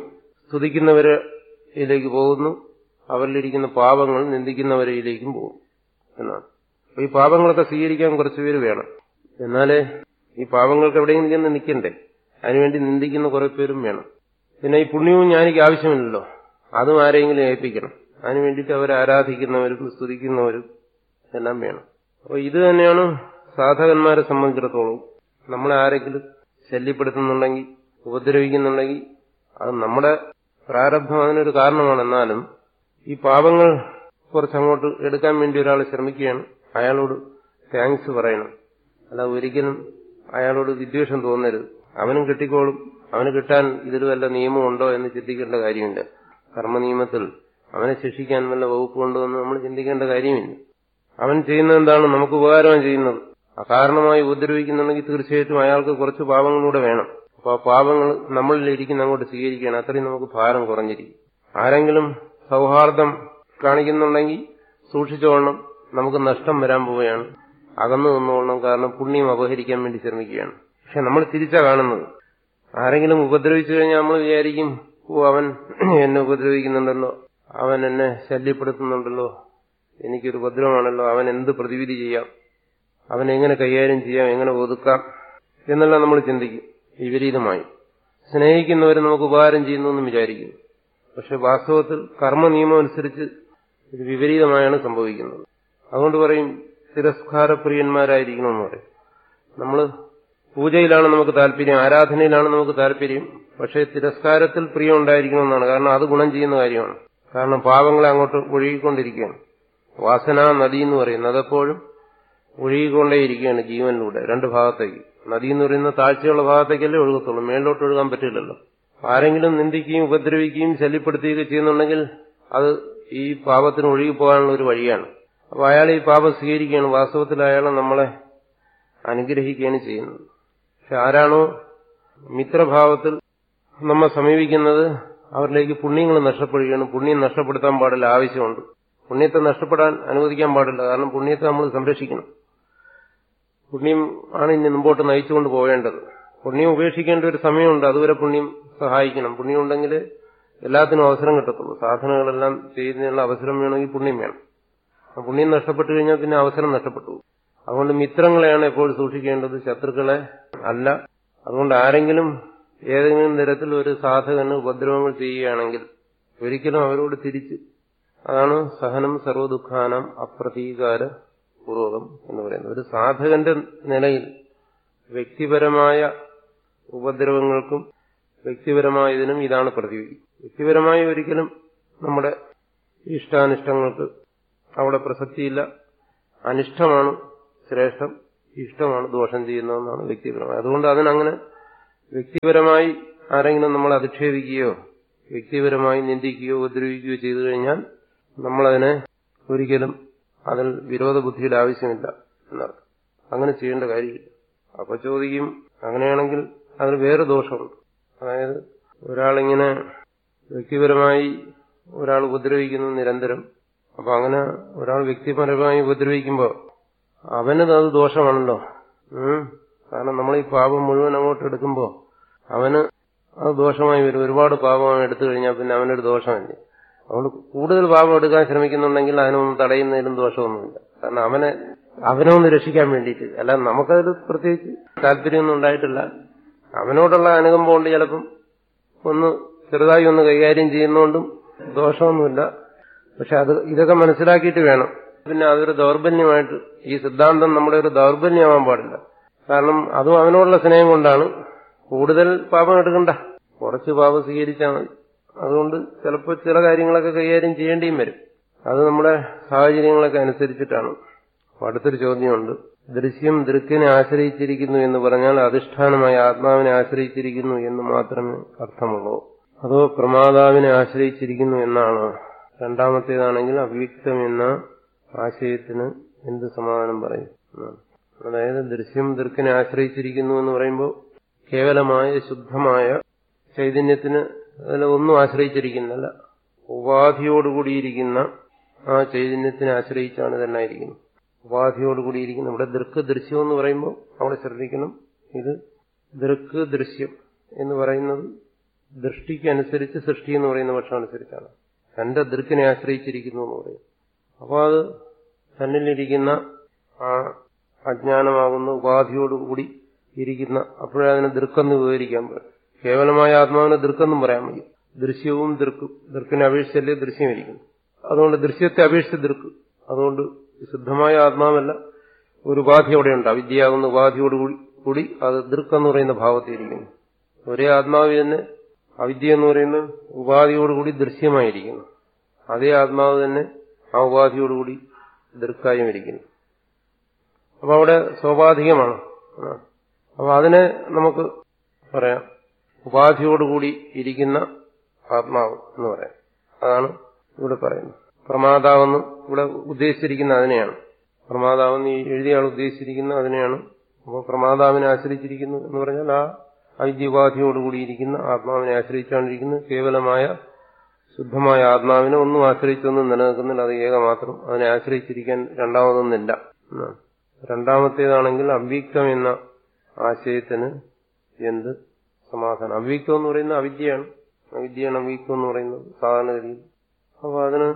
സ്തുതിക്കുന്നവരിലേക്ക് പോകുന്നു അവരിലിരിക്കുന്ന പാപങ്ങൾ നിന്ദിക്കുന്നവരിലേക്കും പോകും എന്നാണ് അപ്പൊ ഈ പാപങ്ങളൊക്കെ സ്വീകരിക്കാൻ കുറച്ചുപേര് വേണം എന്നാലേ ഈ പാപങ്ങൾക്ക് എവിടെയെങ്കിലും ചെന്ന് നിൽക്കണ്ടേ അതിനുവേണ്ടി നിന്ദിക്കുന്ന കുറെ പേരും വേണം പിന്നെ ഈ പുണ്യവും ജ്ഞാനിക്ക് ആവശ്യമില്ലല്ലോ അതും ആരെങ്കിലും ഏൽപ്പിക്കണം അതിനു വേണ്ടിയിട്ട് അവരെ ആരാധിക്കുന്നവരും സ്തുതിക്കുന്നവരും എല്ലാം വേണം അപ്പോൾ ഇത് തന്നെയാണ് സാധകന്മാരെ സംബന്ധിച്ചിടത്തോളം നമ്മളെ ആരെങ്കിലും ശല്യപ്പെടുത്തുന്നുണ്ടെങ്കിൽ ഉപദ്രവിക്കുന്നുണ്ടെങ്കിൽ അത് നമ്മുടെ പ്രാരബ്ധം അതിനൊരു കാരണമാണ് എന്നാലും ഈ പാപങ്ങൾ കുറച്ചങ്ങോട്ട് എടുക്കാൻ വേണ്ടി ഒരാൾ ശ്രമിക്കുകയാണ് അയാളോട് താങ്ക്സ് പറയണം അല്ല ഒരിക്കലും അയാളോട് വിദ്വേഷം തോന്നരുത് അവനും കിട്ടിക്കോളും അവന് കിട്ടാൻ ഇതിൽ വല്ല നിയമമുണ്ടോ എന്ന് ചിന്തിക്കേണ്ട കാര്യമില്ല കർമ്മനിയമത്തിൽ അവനെ ശിക്ഷിക്കാൻ വല്ല വകുപ്പുണ്ടോ എന്ന് നമ്മൾ ചിന്തിക്കേണ്ട കാര്യമില്ല അവൻ ചെയ്യുന്നത് എന്താണ് നമുക്ക് ഉപകാരമാണ് ചെയ്യുന്നത് അകാരണമായി ഉപദ്രവിക്കുന്നുണ്ടെങ്കിൽ തീർച്ചയായിട്ടും അയാൾക്ക് കുറച്ച് പാപങ്ങളൂടെ വേണം അപ്പൊ ആ പാപങ്ങൾ നമ്മളിൽ ഇരിക്കുന്ന അങ്ങോട്ട് സ്വീകരിക്കുകയാണ് അത്രയും നമുക്ക് ഭാരം കുറഞ്ഞിരിക്കും ആരെങ്കിലും സൗഹാർദ്ദം കാണിക്കുന്നുണ്ടെങ്കിൽ സൂക്ഷിച്ചോളണം നമുക്ക് നഷ്ടം വരാൻ പോവുകയാണ് അകന്നു നിന്നോളണം കാരണം പുണ്യം അപഹരിക്കാൻ വേണ്ടി ശ്രമിക്കുകയാണ് പക്ഷെ നമ്മൾ തിരിച്ചാ കാണുന്നത് ആരെങ്കിലും ഉപദ്രവിച്ചു കഴിഞ്ഞാൽ നമ്മൾ വിചാരിക്കും ഓ അവൻ എന്നെ ഉപദ്രവിക്കുന്നുണ്ടല്ലോ അവൻ എന്നെ ശല്യപ്പെടുത്തുന്നുണ്ടല്ലോ എനിക്കൊരു ഉപദ്രവമാണല്ലോ അവൻ എന്ത് പ്രതിവിധി ചെയ്യാം അവൻ എങ്ങനെ കൈകാര്യം ചെയ്യാം എങ്ങനെ ഒതുക്കാം എന്നെല്ലാം നമ്മൾ ചിന്തിക്കും വിപരീതമായി സ്നേഹിക്കുന്നവർ നമുക്ക് ഉപകാരം ചെയ്യുന്നു എന്ന് വിചാരിക്കും പക്ഷെ വാസ്തവത്തിൽ കർമ്മ നിയമം അനുസരിച്ച് ഇത് വിപരീതമായാണ് സംഭവിക്കുന്നത് അതുകൊണ്ട് പറയും തിരസ്കാരപ്രിയന്മാരായിരിക്കണമെന്ന് പറയും നമ്മൾ പൂജയിലാണ് നമുക്ക് താല്പര്യം ആരാധനയിലാണ് നമുക്ക് താല്പര്യം പക്ഷേ തിരസ്കാരത്തിൽ പ്രിയം ഉണ്ടായിരിക്കണമെന്നാണ് കാരണം അത് ഗുണം ചെയ്യുന്ന കാര്യമാണ് കാരണം പാവങ്ങളെ അങ്ങോട്ട് ഒഴുകിക്കൊണ്ടിരിക്കുകയാണ് വാസന നദി എന്ന് പറയുന്നത് അതെപ്പോഴും ഒഴുകിക്കൊണ്ടേയിരിക്കുകയാണ് ജീവനിലൂടെ രണ്ട് ഭാഗത്തേക്ക് നദി എന്ന് പറയുന്ന താഴ്ചയുള്ള ഭാഗത്തേക്കല്ലേ ഒഴുകത്തുള്ളൂ മേളിലോട്ട് ഒഴുകാൻ പറ്റില്ലല്ലോ ആരെങ്കിലും നിന്ദിക്കുകയും ഉപദ്രവിക്കുകയും ശല്യപ്പെടുത്തുകയൊക്കെ ചെയ്യുന്നുണ്ടെങ്കിൽ അത് ഈ പാപത്തിന് ഒഴുകിപ്പോകാനുള്ള ഒരു വഴിയാണ് അപ്പൊ അയാൾ ഈ പാപം സ്വീകരിക്കുകയാണ് വാസ്തവത്തിൽ അയാളെ നമ്മളെ അനുഗ്രഹിക്കുകയാണ് ചെയ്യുന്നത് പക്ഷെ ആരാണോ മിത്രഭാവത്തിൽ നമ്മെ സമീപിക്കുന്നത് അവരിലേക്ക് പുണ്യങ്ങൾ നഷ്ടപ്പെടുകയാണ് പുണ്യം നഷ്ടപ്പെടുത്താൻ പാടില്ല ആവശ്യമുണ്ട് പുണ്യത്തെ നഷ്ടപ്പെടാൻ അനുവദിക്കാൻ പാടില്ല കാരണം പുണ്യത്തെ നമ്മൾ സംരക്ഷിക്കണം പുണ്യം ആണ് ഇനി മുമ്പോട്ട് നയിച്ചുകൊണ്ട് പോവേണ്ടത് പുണ്യം ഉപേക്ഷിക്കേണ്ട ഒരു സമയമുണ്ട് അതുവരെ പുണ്യം സഹായിക്കണം പുണ്യം ഉണ്ടെങ്കിൽ എല്ലാത്തിനും അവസരം കിട്ടത്തുള്ളൂ സാധനങ്ങളെല്ലാം ചെയ്യുന്നതിനുള്ള അവസരം വേണമെങ്കിൽ പുണ്യം വേണം ആ പുണ്യം നഷ്ടപ്പെട്ടു കഴിഞ്ഞാൽ പിന്നെ അവസരം നഷ്ടപ്പെട്ടു അതുകൊണ്ട് മിത്രങ്ങളെയാണ് എപ്പോഴും സൂക്ഷിക്കേണ്ടത് ശത്രുക്കളെ അല്ല അതുകൊണ്ട് ആരെങ്കിലും ഏതെങ്കിലും തരത്തിൽ ഒരു സാധകന് ഉപദ്രവങ്ങൾ ചെയ്യുകയാണെങ്കിൽ ഒരിക്കലും അവരോട് തിരിച്ച് അതാണ് സഹനം സർവദുഃഖാനം അപ്രതീകാര പൂർവകം എന്ന് പറയുന്നത് ഒരു സാധകന്റെ നിലയിൽ വ്യക്തിപരമായ ഉപദ്രവങ്ങൾക്കും വ്യക്തിപരമായ ഇതിനും ഇതാണ് പ്രതിവിധി വ്യക്തിപരമായി ഒരിക്കലും നമ്മുടെ ഇഷ്ടാനിഷ്ടങ്ങൾക്ക് അവിടെ പ്രസക്തിയില്ല അനിഷ്ടമാണ് ശ്രേഷ്ഠം ഇഷ്ടമാണ് ദോഷം ചെയ്യുന്നതെന്നാണ് വ്യക്തിപരമായി അതുകൊണ്ട് അതിനങ്ങനെ വ്യക്തിപരമായി ആരെങ്കിലും നമ്മൾ അധിക്ഷേപിക്കുകയോ വ്യക്തിപരമായി നിന്ദിക്കുകയോ ഉപദ്രവിക്കുകയോ ചെയ്തു കഴിഞ്ഞാൽ നമ്മളതിനെ ഒരിക്കലും അതിൽ വിരോധ ബുദ്ധിയുടെ ആവശ്യമില്ല എന്നർത്ഥം അങ്ങനെ ചെയ്യേണ്ട കാര്യമില്ല അപ്പൊ ചോദിക്കും അങ്ങനെയാണെങ്കിൽ അതിന് വേറെ ദോഷമുണ്ട് അതായത് ഒരാളിങ്ങനെ വ്യക്തിപരമായി ഒരാൾ ഉപദ്രവിക്കുന്നു നിരന്തരം അപ്പൊ അങ്ങനെ ഒരാൾ വ്യക്തിപരമായി ഉപദ്രവിക്കുമ്പോൾ അവനത് അത് ദോഷമാണല്ലോ ഉം. കാരണം നമ്മൾ ഈ പാപം മുഴുവൻ അങ്ങോട്ട് എടുക്കുമ്പോൾ അവന് അത് ദോഷമായി വരും ഒരുപാട് പാപം എടുത്തു കഴിഞ്ഞാൽ പിന്നെ അവനൊരു ദോഷമല്ലേ അതുകൊണ്ട് കൂടുതൽ പാപം എടുക്കാൻ ശ്രമിക്കുന്നുണ്ടെങ്കിൽ അതിനൊന്നും തടയുന്നതിലും ദോഷമൊന്നുമില്ല കാരണം അവനെ അവനെ ഒന്ന് രക്ഷിക്കാൻ വേണ്ടിയിട്ട് അല്ല നമുക്കതിൽ പ്രത്യേകിച്ച് താല്പര്യമൊന്നും ഉണ്ടായിട്ടില്ല അവനോടുള്ള അനുകമ്പം കൊണ്ട് ചിലപ്പം ഒന്ന് ചെറുതായി ഒന്ന് കൈകാര്യം ചെയ്യുന്നതുകൊണ്ടും ദോഷമൊന്നുമില്ല പക്ഷെ അത് ഇതൊക്കെ മനസ്സിലാക്കിയിട്ട് വേണം പിന്നെ അതൊരു ദൗർബല്യമായിട്ട് ഈ സിദ്ധാന്തം നമ്മുടെ ഒരു ദൗർബല്യമാവാൻ പാടില്ല കാരണം അതും അവനോടുള്ള സ്നേഹം കൊണ്ടാണ് കൂടുതൽ പാപം എടുക്കണ്ട കുറച്ച് പാപം സ്വീകരിച്ചാൽ മതി അതുകൊണ്ട് ചിലപ്പോൾ ചില കാര്യങ്ങളൊക്കെ കൈകാര്യം ചെയ്യേണ്ടിയും വരും അത് നമ്മുടെ സാഹചര്യങ്ങളൊക്കെ അനുസരിച്ചിട്ടാണ് അപ്പൊ അടുത്തൊരു ചോദ്യമുണ്ട് ദൃശ്യം ദൃക്കിനെ ആശ്രയിച്ചിരിക്കുന്നു എന്ന് പറഞ്ഞാൽ അധിഷ്ഠാനമായ ആത്മാവിനെ ആശ്രയിച്ചിരിക്കുന്നു എന്ന് മാത്രമേ അർത്ഥമുള്ളൂ അതോ പ്രമാതാവിനെ ആശ്രയിച്ചിരിക്കുന്നു എന്നാണ് രണ്ടാമത്തേതാണെങ്കിൽ അവ്യക്തം എന്ന ആശയത്തിന് എന്ത് സമാധാനം പറയും എന്നാണ്. അതായത് ദൃശ്യം ദൃക്കിനെ ആശ്രയിച്ചിരിക്കുന്നു എന്ന് പറയുമ്പോൾ കേവലമായ ശുദ്ധമായ ചൈതന്യത്തിന് അതിൽ ഒന്നും ആശ്രയിച്ചിരിക്കുന്നില്ല ഉപാധിയോടുകൂടിയിരിക്കുന്ന ആ ചൈതന്യത്തിനെ ആശ്രയിച്ചാണ് തന്നെ ഇരിക്കുന്നത് ഉപാധിയോടുകൂടിയിരിക്കുന്ന ഇവിടെ ദൃക്ക് ദൃശ്യം എന്ന് പറയുമ്പോൾ അവിടെ ശ്രദ്ധിക്കണം ഇത് ദൃക്ക് ദൃശ്യം എന്ന് പറയുന്നത് ദൃഷ്ടിക്കനുസരിച്ച് സൃഷ്ടി എന്ന് പറയുന്ന പക്ഷം അനുസരിച്ചാണ് തന്റെ ദൃക്കിനെ ആശ്രയിച്ചിരിക്കുന്നു എന്ന് പറയും അപ്പോൾ അത് തന്നിലിരിക്കുന്ന ആ അജ്ഞാനമാകുന്ന ഉപാധിയോടുകൂടി ഇരിക്കുന്ന അപ്പോഴേ അതിനെ ദൃക്കെന്ന് വിവരിക്കാൻ പറ്റും കേവലമായ ആത്മാവിനെ ദൃക്കെന്നും പറയാൻ വയ്യ ദൃശ്യവും ദൃക്കും ദൃക്കിനെ അപേക്ഷിച്ചല്ലേ ദൃശ്യം ഇരിക്കുന്നു അതുകൊണ്ട് ദൃശ്യത്തെ അപേക്ഷിച്ച് ദൃക്ക് അതുകൊണ്ട് ശുദ്ധമായ ആത്മാവല്ല ഒരു ഉപാധി അവിടെയുണ്ട് അവിദ്യയാകുന്ന ഉപാധിയോടുകൂടി കൂടി അത് ദൃക്കെന്ന് പറയുന്ന ഭാവത്തിരിക്കുന്നു ഒരേ ആത്മാവ് തന്നെ അവിദ്യ എന്ന് പറയുന്ന ഉപാധിയോടുകൂടി ദൃശ്യമായിരിക്കുന്നു അതേ ആത്മാവ് തന്നെ ആ ഉപാധിയോടുകൂടി ദൃക്കായും ഇരിക്കുന്നു അപ്പൊ അവിടെ സ്വാഭാവികമാണ് അപ്പൊ അതിനെ നമുക്ക് പറയാം ഉപാധിയോടുകൂടി ഇരിക്കുന്ന ആത്മാവ് എന്ന് പറയാം അതാണ് ഇവിടെ പറയുന്നത് പ്രമാതാവെന്ന് ഇവിടെ ഉദ്ദേശിച്ചിരിക്കുന്ന അതിനെയാണ് പ്രമാതാവെന്ന് ഈ എഴുതിയ ആൾ ഉദ്ദേശിച്ചിരിക്കുന്ന അതിനെയാണ് അപ്പോൾ പ്രമാതാവിനെ ആശ്രയിച്ചിരിക്കുന്നു എന്ന് പറഞ്ഞാൽ ആ ഐദ്യപാധിയോടുകൂടിയിരിക്കുന്ന ആത്മാവിനെ ആശ്രയിച്ചാണ്ടിരിക്കുന്നു കേവലമായ ശുദ്ധമായ ആത്മാവിനെ ഒന്നും ആശ്രയിച്ചൊന്നും നിലനിൽക്കുന്നില്ല അത് ഏക മാത്രം അതിനെ ആശ്രയിച്ചിരിക്കാൻ രണ്ടാമതൊന്നില്ല എന്നാണ് രണ്ടാമത്തേതാണെങ്കിൽ അവ്യക്തം എന്ന ആശയത്തിന് എന്ത് സമാധാനം അവ്യക്തം എന്ന് പറയുന്നത് അവിദ്യയാണ് അവിദ്യയാണ് അവ്യക്തം എന്ന് പറയുന്നത് സാധാരണഗതിയിൽ അപ്പൊ അതിന്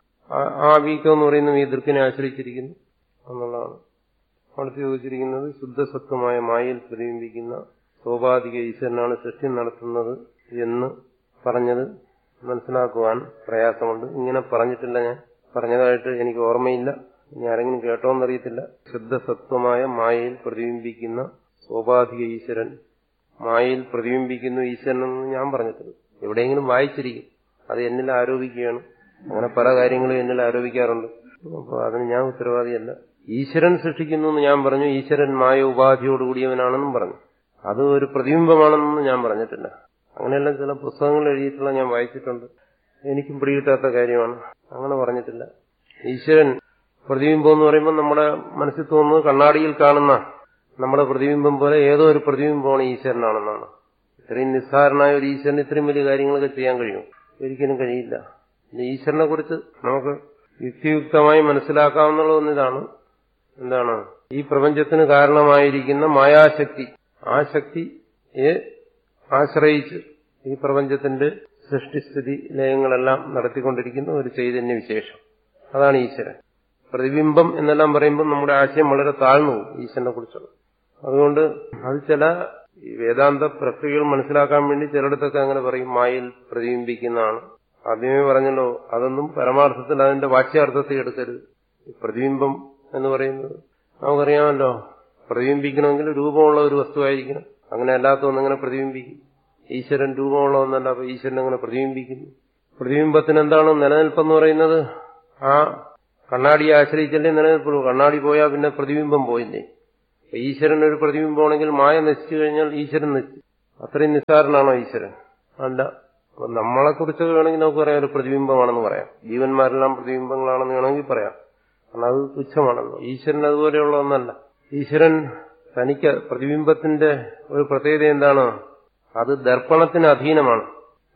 ആ- ആ അവ്യക്തം എന്ന് പറയുന്നത് ഈ ദൃക്കിനെ ആശ്രയിച്ചിരിക്കുന്നു എന്നുള്ളതാണ് അടുത്ത് ചോദിച്ചിരിക്കുന്നത് ശുദ്ധസത്വമായ മായയിൽ പ്രതിബിംബിക്കുന്ന സോപാധിക ഈശ്വരനാണ് സൃഷ്ടി നടത്തുന്നത് എന്ന് പറഞ്ഞത് മനസ്സിലാക്കുവാൻ പ്രയാസമുണ്ട് ഇങ്ങനെ പറഞ്ഞിട്ടില്ല ഞാൻ പറഞ്ഞതായിട്ട് എനിക്ക് ഓർമ്മയില്ല ഇനി ആരെങ്കിലും കേട്ടോന്നറിയത്തില്ല ശുദ്ധസത്വമായ മായയിൽ പ്രതിബിംബിക്കുന്ന സോപാധിക ഈശ്വരൻ മായയിൽ പ്രതിബിംബിക്കുന്നു ഈശ്വരൻ എന്ന് ഞാൻ പറഞ്ഞിട്ടില്ല എവിടെയെങ്കിലും വായിച്ചിരിക്കും അത് എന്നിൽ ആരോപിക്കുകയാണ് അങ്ങനെ പല കാര്യങ്ങളും എന്നിൽ ആരോപിക്കാറുണ്ട് അപ്പോൾ അതിന് ഞാൻ ഉത്തരവാദിയല്ല ഈശ്വരൻ സൃഷ്ടിക്കുന്നു എന്ന് ഞാൻ പറഞ്ഞു ഈശ്വരൻ മായ ഉപാധിയോടുകൂടിയവനാണെന്നും പറഞ്ഞു അത് ഒരു പ്രതിബിംബമാണെന്നും ഞാൻ പറഞ്ഞിട്ടില്ല അങ്ങനെയെല്ലാം ചില പുസ്തകങ്ങൾ എഴുതിയിട്ടുള്ള ഞാൻ വായിച്ചിട്ടുണ്ട് എനിക്കും പിടികിട്ടാത്ത കാര്യമാണ് അങ്ങനെ പറഞ്ഞിട്ടില്ല ഈശ്വരൻ പ്രതിബിംബം എന്ന് പറയുമ്പോൾ നമ്മുടെ മനസ്സിൽ തോന്നുന്നത് കണ്ണാടിയിൽ കാണുന്ന നമ്മുടെ പ്രതിബിംബം പോലെ ഏതോ ഒരു പ്രതിബിംബമാണ് ഈശ്വരനാണെന്നാണ് ഇത്രയും നിസ്സാരനായ ഒരു ഈശ്വരന് ഇത്രയും വലിയ കാര്യങ്ങളൊക്കെ ചെയ്യാൻ കഴിയും ഒരിക്കലും കഴിയില്ല പിന്നെ ഈശ്വരനെ കുറിച്ച് നമുക്ക് യുക്തിയുക്തമായി മനസ്സിലാക്കാവുന്ന ഒന്നിതാണ് എന്താണ് ഈ പ്രപഞ്ചത്തിന് കാരണമായിരിക്കുന്ന മായാശക്തി ആ ശക്തിയെ ആശ്രയിച്ച് ഈ പ്രപഞ്ചത്തിന്റെ സൃഷ്ടിസ്ഥിതി ലയങ്ങളെല്ലാം നടത്തിക്കൊണ്ടിരിക്കുന്ന ഒരു ചൈതന്യ വിശേഷം അതാണ് ഈശ്വരൻ പ്രതിബിംബം എന്നെല്ലാം പറയുമ്പോൾ നമ്മുടെ ആശയം വളരെ താഴ്ന്നു പോകും ഈശ്വരനെ കുറിച്ചുള്ള അതുകൊണ്ട് അത് ചില ഈ വേദാന്ത പ്രക്രിയകൾ മനസ്സിലാക്കാൻ വേണ്ടി ചിലയിടത്തൊക്കെ അങ്ങനെ പറയും മായയിൽ പ്രതിബിംബിക്കുന്നതാണ് ആദ്യമേ പറഞ്ഞല്ലോ അതൊന്നും പരമാർത്ഥത്തിൽ അതിന്റെ വാച്യാർത്ഥത്തിൽ എടുക്കരുത് ഈ പ്രതിബിംബം എന്ന് പറയുന്നത് നമുക്കറിയാമല്ലോ പ്രതിബിംബിക്കണമെങ്കിൽ രൂപമുള്ള ഒരു വസ്തുവായിരിക്കണം അങ്ങനെ അല്ലാത്ത ഒന്നങ്ങനെ പ്രതിബിംബിക്കും ഈശ്വരൻ രൂപമുള്ള ഒന്നല്ല അപ്പൊ ഈശ്വരൻ അങ്ങനെ പ്രതിബിംബിക്കുന്നു പ്രതിബിംബത്തിന് എന്താണ് നിലനിൽപ്പെന്ന് പറയുന്നത് ആ കണ്ണാടിയെ ആശ്രയിച്ചല്ലേ നിലനിൽപ്പുള്ളൂ കണ്ണാടി പോയാൽ പിന്നെ പ്രതിബിംബം പോയില്ലേ അപ്പൊ ഈശ്വരൻ ഒരു പ്രതിബിംബമാണെങ്കിൽ മായ നശിച്ചു കഴിഞ്ഞാൽ ഈശ്വരൻ നശിച്ചു അത്രയും നിസ്സാരനാണോ ഈശ്വരൻ അല്ല അപ്പൊ നമ്മളെ കുറിച്ച് വേണമെങ്കിൽ നമുക്ക് പറയാം ഒരു പ്രതിബിംബമാണെന്ന് പറയാം ജീവന്മാരെല്ലാം പ്രതിബിംബങ്ങളാണെന്ന് വേണമെങ്കിൽ പറയാം കാരണം അത് തുച്ഛമാണല്ലോ ഈശ്വരൻ അതുപോലെയുള്ള ഒന്നല്ല ഈശ്വരൻ തനിക്ക് പ്രതിബിംബത്തിന്റെ ഒരു പ്രത്യേകത എന്താണ് അത് ദർപ്പണത്തിന് അധീനമാണ്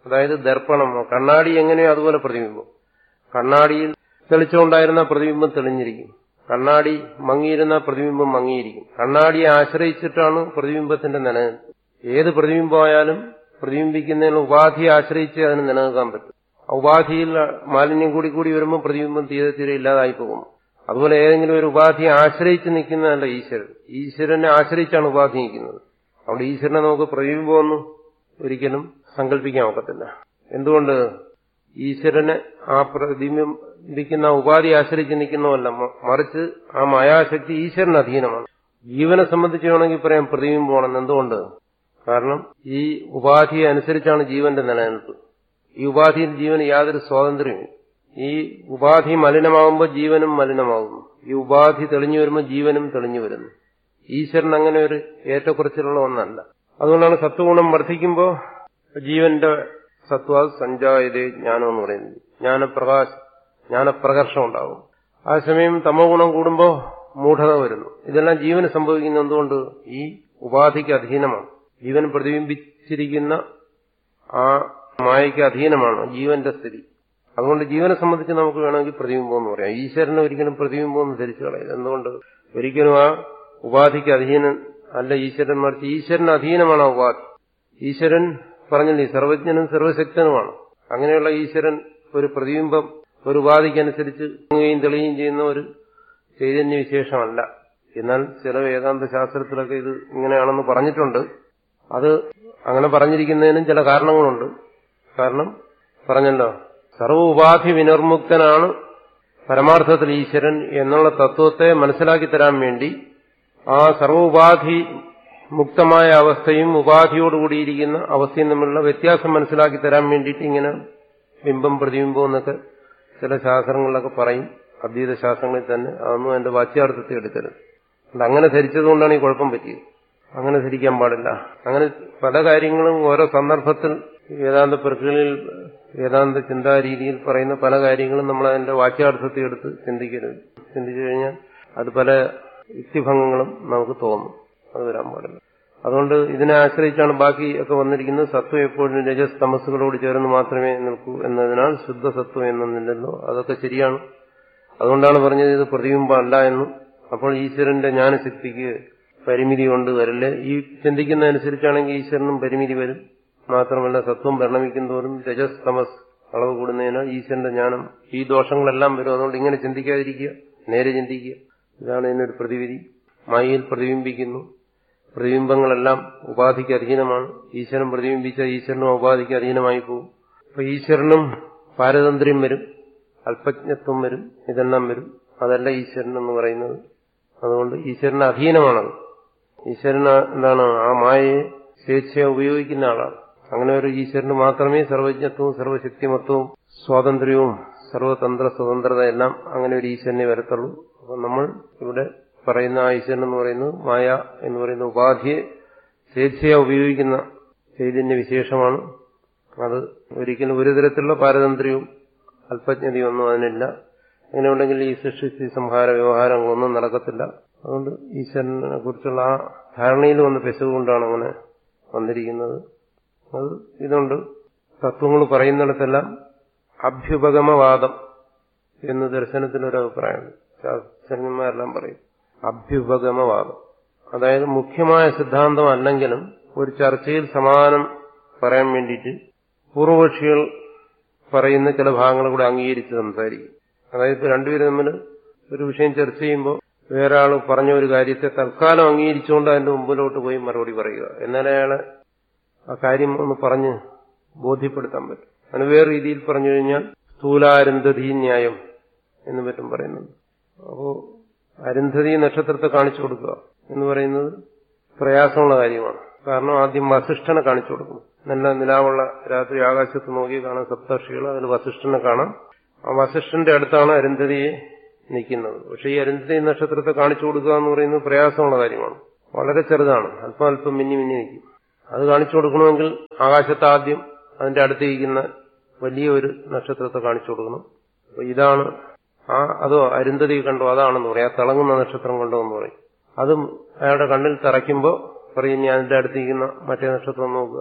അതായത് ദർപ്പണം കണ്ണാടി എങ്ങനെയോ അതുപോലെ പ്രതിബിംബം കണ്ണാടിയിൽ തെളിച്ചുകൊണ്ടായിരുന്ന പ്രതിബിംബം തെളിഞ്ഞിരിക്കും കണ്ണാടി മങ്ങിയിരുന്ന പ്രതിബിംബം മങ്ങിയിരിക്കും കണ്ണാടിയെ ആശ്രയിച്ചിട്ടാണ് പ്രതിബിംബത്തിന്റെ നിലനിൽപ്പ് ഏത് പ്രതിബിംബമായാലും പ്രതിബിംബിക്കുന്നതിന് ഉപാധിയെ ആശ്രയിച്ച് അതിന് നിലനിൽക്കാൻ പറ്റും ഉപാധിയിൽ മാലിന്യം കൂടി കൂടി വരുമ്പോൾ പ്രതിബിംബം തീരെ തീരെ ഇല്ലാതായി പോകുന്നു അതുപോലെ ഏതെങ്കിലും ഒരു ഉപാധിയെ ആശ്രയിച്ച് നിൽക്കുന്നതല്ല ഈശ്വരൻ ഈശ്വരനെ ആശ്രയിച്ചാണ് ഉപാധി നിൽക്കുന്നത് അവിടെ ഈശ്വരനെ നമുക്ക് പ്രതിബിംബമൊന്നും ഒരിക്കലും സങ്കല്പിക്കാൻ ഒക്കത്തില്ല എന്തുകൊണ്ട് ഈശ്വരനെ ആ പ്രതിബിംബിക്കുന്ന ഉപാധി ആശ്രയിച്ച് നിൽക്കുന്നതല്ല മറിച്ച് ആ മായാശക്തി ഈശ്വരന് അധീനമാണ് ജീവനെ സംബന്ധിച്ച് വേണമെങ്കിൽ പറയാം പ്രതിബിംബമാണെന്ന് എന്തുകൊണ്ട് കാരണം ഈ ഉപാധിയെ അനുസരിച്ചാണ് ജീവന്റെ നിലനിൽപ്പ് ഈ ഉപാധിയിൽ ജീവന് യാതൊരു സ്വാതന്ത്ര്യവും ഈ ഉപാധി മലിനമാകുമ്പോൾ ജീവനും മലിനമാകുന്നു ഈ ഉപാധി തെളിഞ്ഞു വരുമ്പോൾ ജീവനും തെളിഞ്ഞു വരുന്നു ഈശ്വരൻ അങ്ങനെ ഒരു ഏറ്റക്കുറച്ചിലുള്ള ഒന്നല്ല അതുകൊണ്ടാണ് സത്വഗുണം വർദ്ധിക്കുമ്പോൾ ജീവന്റെ സത്വ സഞ്ചായതേ ജ്ഞാനം എന്ന് പറയുന്നത് ജ്ഞാനപ്രകാശം ജ്ഞാനപ്രകർഷം ഉണ്ടാകും ആ സമയം തമോ ഗുണം കൂടുമ്പോൾ മൂഢത വരുന്നു ഇതെല്ലാം ജീവന് സംഭവിക്കുന്ന എന്തുകൊണ്ട് ഈ ഉപാധിക്ക് അധീനമാണ് ജീവൻ പ്രതിബിംബിച്ചിരിക്കുന്ന ആ മായയ്ക്ക് അധീനമാണ് ജീവന്റെ സ്ഥിതി അതുകൊണ്ട് ജീവനെ സംബന്ധിച്ച് നമുക്ക് വേണമെങ്കിൽ പ്രതിബിംബം എന്ന് പറയാം ഈശ്വരനെ ഒരിക്കലും പ്രതിബിംബം എന്ന് ധരിച്ചു കളയില്ല എന്തുകൊണ്ട് ഒരിക്കലും ആ ഉപാധിക്ക് അധീനൻ അല്ല ഈശ്വരൻ മറിച്ച് ഈശ്വരന് അധീനമാണ് ആ ഉപാധി ഈശ്വരൻ പറഞ്ഞില്ലേ സർവജ്ഞനും സർവശക്തനുമാണ് അങ്ങനെയുള്ള ഈശ്വരൻ ഒരു പ്രതിബിംബം ഒരു ഉപാധിക്കനുസരിച്ച് തെളിയുകയും തെളിയുകയും ചെയ്യുന്ന ഒരു ചൈതന്യ വിശേഷമല്ല എന്നാൽ ചില വേദാന്ത ശാസ്ത്രത്തിലൊക്കെ ഇത് ഇങ്ങനെയാണെന്ന് പറഞ്ഞിട്ടുണ്ട് അത് അങ്ങനെ പറഞ്ഞിരിക്കുന്നതിനും ചില കാരണങ്ങളുണ്ട് കാരണം പറഞ്ഞല്ലോ സർവ ഉപാധി വിനിർമുക്തനാണ് പരമാർത്ഥത്തിൽ ഈശ്വരൻ എന്നുള്ള തത്വത്തെ മനസ്സിലാക്കി തരാൻ വേണ്ടി ആ സർവ ഉപാധി മുക്തമായ അവസ്ഥയും ഉപാധിയോടുകൂടിയിരിക്കുന്ന അവസ്ഥയും തമ്മിലുള്ള വ്യത്യാസം മനസ്സിലാക്കി തരാൻ വേണ്ടിയിട്ട് ഇങ്ങനെ ബിംബം പ്രതിബിംബം എന്നൊക്കെ ചില ശാസ്ത്രങ്ങളിലൊക്കെ പറയും അദ്വൈത ശാസ്ത്രങ്ങളിൽ തന്നെ അതൊന്നും എന്റെ വാച്യാർത്ഥത്തെ എടുക്കരുത് അതുകൊണ്ട് അങ്ങനെ ധരിച്ചതുകൊണ്ടാണ് ഈ കുഴപ്പം പറ്റിയത് അങ്ങനെ ധരിക്കാൻ പാടില്ല അങ്ങനെ പല കാര്യങ്ങളും ഓരോ സന്ദർഭത്തിൽ വേദാന്ത പ്രക്രിയയിൽ വേദാന്ത ചിന്താരീതിയിൽ പറയുന്ന പല കാര്യങ്ങളും നമ്മൾ അതിന്റെ വാക്യാർത്ഥത്തെ എടുത്ത് ചിന്തിക്കരുത് ചിന്തിച്ചു കഴിഞ്ഞാൽ അത് പല യുക്തിഭംഗങ്ങളും നമുക്ക് തോന്നും അത് വരാൻ പാടില്ല അതുകൊണ്ട് ഇതിനെ ആശ്രയിച്ചാണ് ബാക്കി ഒക്കെ വന്നിരിക്കുന്നത് സത്വം എപ്പോഴും രജസ് തമസ്സുകളോട് ചേർന്ന് മാത്രമേ നിൽക്കൂ എന്നതിനാൽ ശുദ്ധ സത്വം എന്നൊന്നില്ലല്ലോ അതൊക്കെ ശരിയാണ് അതുകൊണ്ടാണ് പറഞ്ഞത് ഇത് പ്രതിബിംബമല്ല എന്നും അപ്പോൾ ഈശ്വരന്റെ ജ്ഞാനശക്തിക്ക് പരിമിതി കൊണ്ട് വരല്ലേ ഈ ചിന്തിക്കുന്നതനുസരിച്ചാണെങ്കിൽ ഈശ്വരനും പരിമിതി വരും മാത്രമല്ല സത്വം പരിണമിക്കുന്നതോറും രജസ് തമസ് അളവ് കൂടുന്നതിനാൽ ഈശ്വരന്റെ ജ്ഞാനം ഈ ദോഷങ്ങളെല്ലാം വരും അതുകൊണ്ട് ഇങ്ങനെ ചിന്തിക്കാതിരിക്കുക നേരെ ചിന്തിക്കുക ഇതാണ് ഇതിനൊരു പ്രതിവിധി മായയിൽ പ്രതിബിംബിക്കുന്നു പ്രതിബിംബങ്ങളെല്ലാം ഉപാധിക്ക് അധീനമാണ് ഈശ്വരൻ പ്രതിബിംബിച്ച ഈശ്വരനും ഉപാധിക്ക് അധീനമായി പോകും അപ്പൊ ഈശ്വരനും പാരതന്ത്ര്യം വരും അല്പജ്ഞത്വം വരും ഇതെല്ലാം വരും അതല്ല ഈശ്വരൻ എന്ന് പറയുന്നത് അതുകൊണ്ട് ഈശ്വരന് അധീനമാണത് ഈശ്വരൻ എന്താണ് ആ മായയെ സ്വേച്ഛയെ ഉപയോഗിക്കുന്ന ആളാണ് അങ്ങനെ ഒരു ഈശ്വരന് മാത്രമേ സർവജ്ഞത്വവും സർവശക്തിമത്വവും സ്വാതന്ത്ര്യവും സർവതന്ത്ര സ്വതന്ത്രത എല്ലാം അങ്ങനെ ഒരു ഈശ്വരനെ വരത്തുള്ളൂ അപ്പൊ നമ്മൾ ഇവിടെ പറയുന്ന ആ ഈശ്വരൻ എന്ന് പറയുന്നത് മായ എന്ന് പറയുന്ന ഉപാധിയെ സ്വേച്ഛയ ഉപയോഗിക്കുന്ന ചൈതന്യ വിശേഷമാണ് അത് ഒരിക്കലും ഒരു തരത്തിലുള്ള പാരതന്ത്ര്യവും അല്പജ്ഞതയും ഒന്നും അതിനില്ല അങ്ങനെ ഉണ്ടെങ്കിൽ ഈ സൃഷ്ടി സംഹാര വ്യവഹാരങ്ങളൊന്നും നടക്കത്തില്ല അതുകൊണ്ട് ഈശ്വരനെ കുറിച്ചുള്ള ആ ധാരണയിൽ വന്ന പെശക് കൊണ്ടാണ് അങ്ങനെ വന്നിരിക്കുന്നത് അത് ഇതുണ്ട് തത്വങ്ങൾ പറയുന്നിടത്തെല്ലാം അഭ്യുപഗമവാദം എന്ന് ദർശനത്തിനൊരു അഭിപ്രായമുണ്ട് ശാസ്ത്രജ്ഞന്മാരെല്ലാം പറയും അഭ്യുപഗമവാദം അതായത് മുഖ്യമായ സിദ്ധാന്തം അല്ലെങ്കിലും ഒരു ചർച്ചയിൽ സമാനം പറയാൻ വേണ്ടിയിട്ട് പൂർവപക്ഷികൾ പറയുന്ന ചില ഭാഗങ്ങൾ കൂടെ അംഗീകരിച്ച് സംസാരിക്കും അതായത് ഇപ്പൊ രണ്ടുപേരും തമ്മിൽ ഒരു വിഷയം ചർച്ച ചെയ്യുമ്പോൾ വേറെ ആൾ പറഞ്ഞ ഒരു കാര്യത്തെ തൽക്കാലം അംഗീകരിച്ചുകൊണ്ട് അതിന്റെ മുമ്പിലോട്ട് പോയി മറുപടി പറയുക എന്നാലേ അയാളെ ആ കാര്യം ഒന്ന് പറഞ്ഞ് ബോധ്യപ്പെടുത്താൻ പറ്റും അതിന് വേറെ രീതിയിൽ പറഞ്ഞു കഴിഞ്ഞാൽ സ്ഥൂലാരന്ധതി ന്യായം എന്ന് പറ്റും പറയുന്നുണ്ട് അപ്പോ അരുന്ധതി നക്ഷത്രത്തെ കാണിച്ചു കൊടുക്കുക എന്ന് പറയുന്നത് പ്രയാസമുള്ള കാര്യമാണ് കാരണം ആദ്യം വസിഷ്ഠനെ കാണിച്ചു കൊടുക്കും നല്ല നിലാവുള്ള രാത്രി ആകാശത്ത് നോക്കി കാണാൻ സപ്തർഷികൾ അതിൽ വസിഷ്ഠനെ കാണാം ആ വസിഷ്ഠന്റെ അടുത്താണ് അരുന്ധതിയെ നിൽക്കുന്നത് പക്ഷെ ഈ അരുന്ധതി നക്ഷത്രത്തെ കാണിച്ചു കൊടുക്കുക എന്ന് പറയുന്നത് പ്രയാസമുള്ള കാര്യമാണ് വളരെ ചെറുതാണ് അല്പം അല്പം മിന്നി മിന്നി നിൽക്കും അത് കാണിച്ചു കൊടുക്കണമെങ്കിൽ ആകാശത്ത് ആദ്യം അതിന്റെ അടുത്തിരിക്കുന്ന വലിയ ഒരു നക്ഷത്രത്തെ കാണിച്ചു കൊടുക്കണം അപ്പൊ ഇതാണ് ആ അതോ അരുന്ധതി കണ്ടോ അതാണെന്ന് പറയാം ആ തിളങ്ങുന്ന നക്ഷത്രം കണ്ടോ എന്ന് പറയും അതും അയാളുടെ കണ്ണിൽ തറയ്ക്കുമ്പോൾ പറയും ഞാൻ അതിന്റെ അടുത്തിരിക്കുന്ന മറ്റേ നക്ഷത്രം നോക്കുക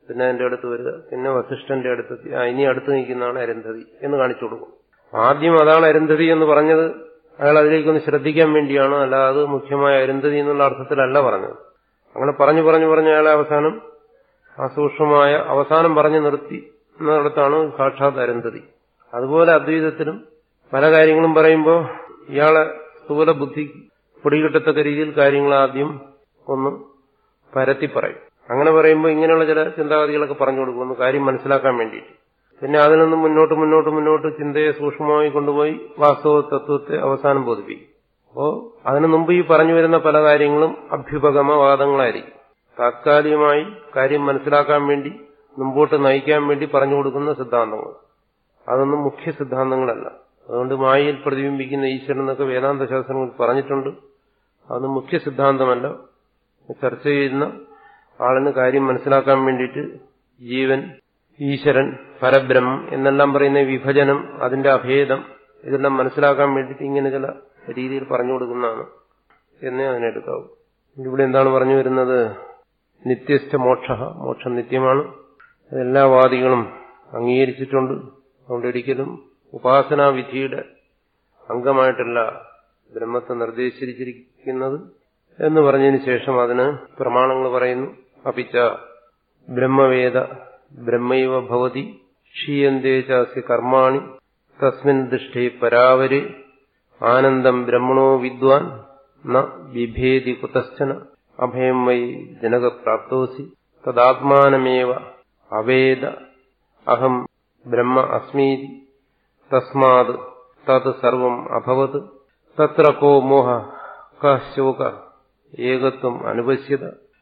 പിന്നെ എന്റെ അടുത്ത് വരിക പിന്നെ വസിഷ്ഠന്റെ അടുത്തെത്തി ആ ഇനി അടുത്ത് നിൽക്കുന്നതാണ് അരുന്ധതി എന്ന് കാണിച്ചു കൊടുക്കും ആദ്യം അതാണ് അരുന്ധതി എന്ന് പറഞ്ഞത് അയാൾ അതിലേക്കൊന്ന് ശ്രദ്ധിക്കാൻ വേണ്ടിയാണ് അല്ലാതെ അത് മുഖ്യമായ അരുന്ധതി എന്നുള്ള അർത്ഥത്തിലല്ല പറഞ്ഞത് അങ്ങനെ പറഞ്ഞു പറഞ്ഞു പറഞ്ഞ് അയാളെ അവസാനം അസൂക്ഷ്മമായ അവസാനം പറഞ്ഞു നിർത്തി എന്നിടത്താണ് സാക്ഷാത് അരുന്ധതി അതുപോലെ അദ്വൈതത്തിലും പല കാര്യങ്ങളും പറയുമ്പോൾ ഇയാളെ സ്ഥൂല ബുദ്ധി പിടികിട്ടത്തക്ക രീതിയിൽ കാര്യങ്ങൾ ആദ്യം ഒന്ന് പരത്തി പറയും അങ്ങനെ പറയുമ്പോൾ ഇങ്ങനെയുള്ള ചില ചിന്താഗതികളൊക്കെ പറഞ്ഞു കൊടുക്കുന്നു കാര്യം മനസ്സിലാക്കാൻ വേണ്ടിയിട്ട് പിന്നെ അതിൽ നിന്ന് മുന്നോട്ട് മുന്നോട്ട് മുന്നോട്ട് ചിന്തയെ സൂക്ഷ്മമായി കൊണ്ടുപോയി വാസ്തവ തത്വത്തെ അവസാനം ബോധിപ്പിക്കും അപ്പോ അതിനു മുമ്പ് ഈ പറഞ്ഞു വരുന്ന പല കാര്യങ്ങളും അഭ്യുപഗമവാദങ്ങളായിരിക്കും താത്കാലികമായി കാര്യം മനസ്സിലാക്കാൻ വേണ്ടി മുമ്പോട്ട് നയിക്കാൻ വേണ്ടി പറഞ്ഞു കൊടുക്കുന്ന സിദ്ധാന്തങ്ങൾ അതൊന്നും മുഖ്യ സിദ്ധാന്തങ്ങളല്ല അതുകൊണ്ട് മായയിൽ പ്രതിബിംബിക്കുന്ന ഈശ്വരൻ എന്നൊക്കെ വേദാന്ത ശാസ്ത്രങ്ങളിൽ പറഞ്ഞിട്ടുണ്ട് അതൊന്നും മുഖ്യ സിദ്ധാന്തമല്ല ചർച്ച ചെയ്യുന്ന ആളിന് കാര്യം മനസ്സിലാക്കാൻ വേണ്ടിയിട്ട് ജീവൻ ഈശ്വരൻ പരബ്രഹ്മം എന്നെല്ലാം പറയുന്ന വിഭജനം അതിന്റെ അഭേദം ഇതെല്ലാം മനസ്സിലാക്കാൻ വേണ്ടിയിട്ട് ഇങ്ങനെ ചില രീതിയിൽ പറഞ്ഞു കൊടുക്കുന്നതാണ് എന്നേ അതിനെടുക്കാവൂ ഇവിടെ എന്താണ് പറഞ്ഞു വരുന്നത് നിത്യസ്ഥ മോക്ഷ മോക്ഷം നിത്യമാണ് എല്ലാ വാദികളും അംഗീകരിച്ചിട്ടുണ്ട് അതുകൊണ്ട് ഒരിക്കലും ഉപാസനാവിധിയുടെ അംഗമായിട്ടല്ല ബ്രഹ്മത്തെ നിർദ്ദേശിച്ചിരിക്കുന്നത് എന്ന് പറഞ്ഞതിന് ശേഷം അതിന് പ്രമാണങ്ങൾ പറയുന്നു അപ്പിച്ച ബ്രഹ്മവേദ ബ്രഹ്മൈവ ഭവതി ക്ഷീയന്തേ ചാസ്യ കർമാണി തസ്മിൻ ദൃഷ്ടി പരാവരെ ആനന്ദം ബ്രഹ്മണോ വിദ്വാൻ ന ബിഭേദി കുതശ്ചന അഭയം വൈ ജനകപ്രാപ്തോസി തദാത്മാനമേവ അവേദ അഹം ബ്രഹ്മ അസ്മീതി തസ്മാത് തത് സർവം അഭവത് തത്ര കോ മോഹ കശോക ഏകത്വം അനുപശ്യത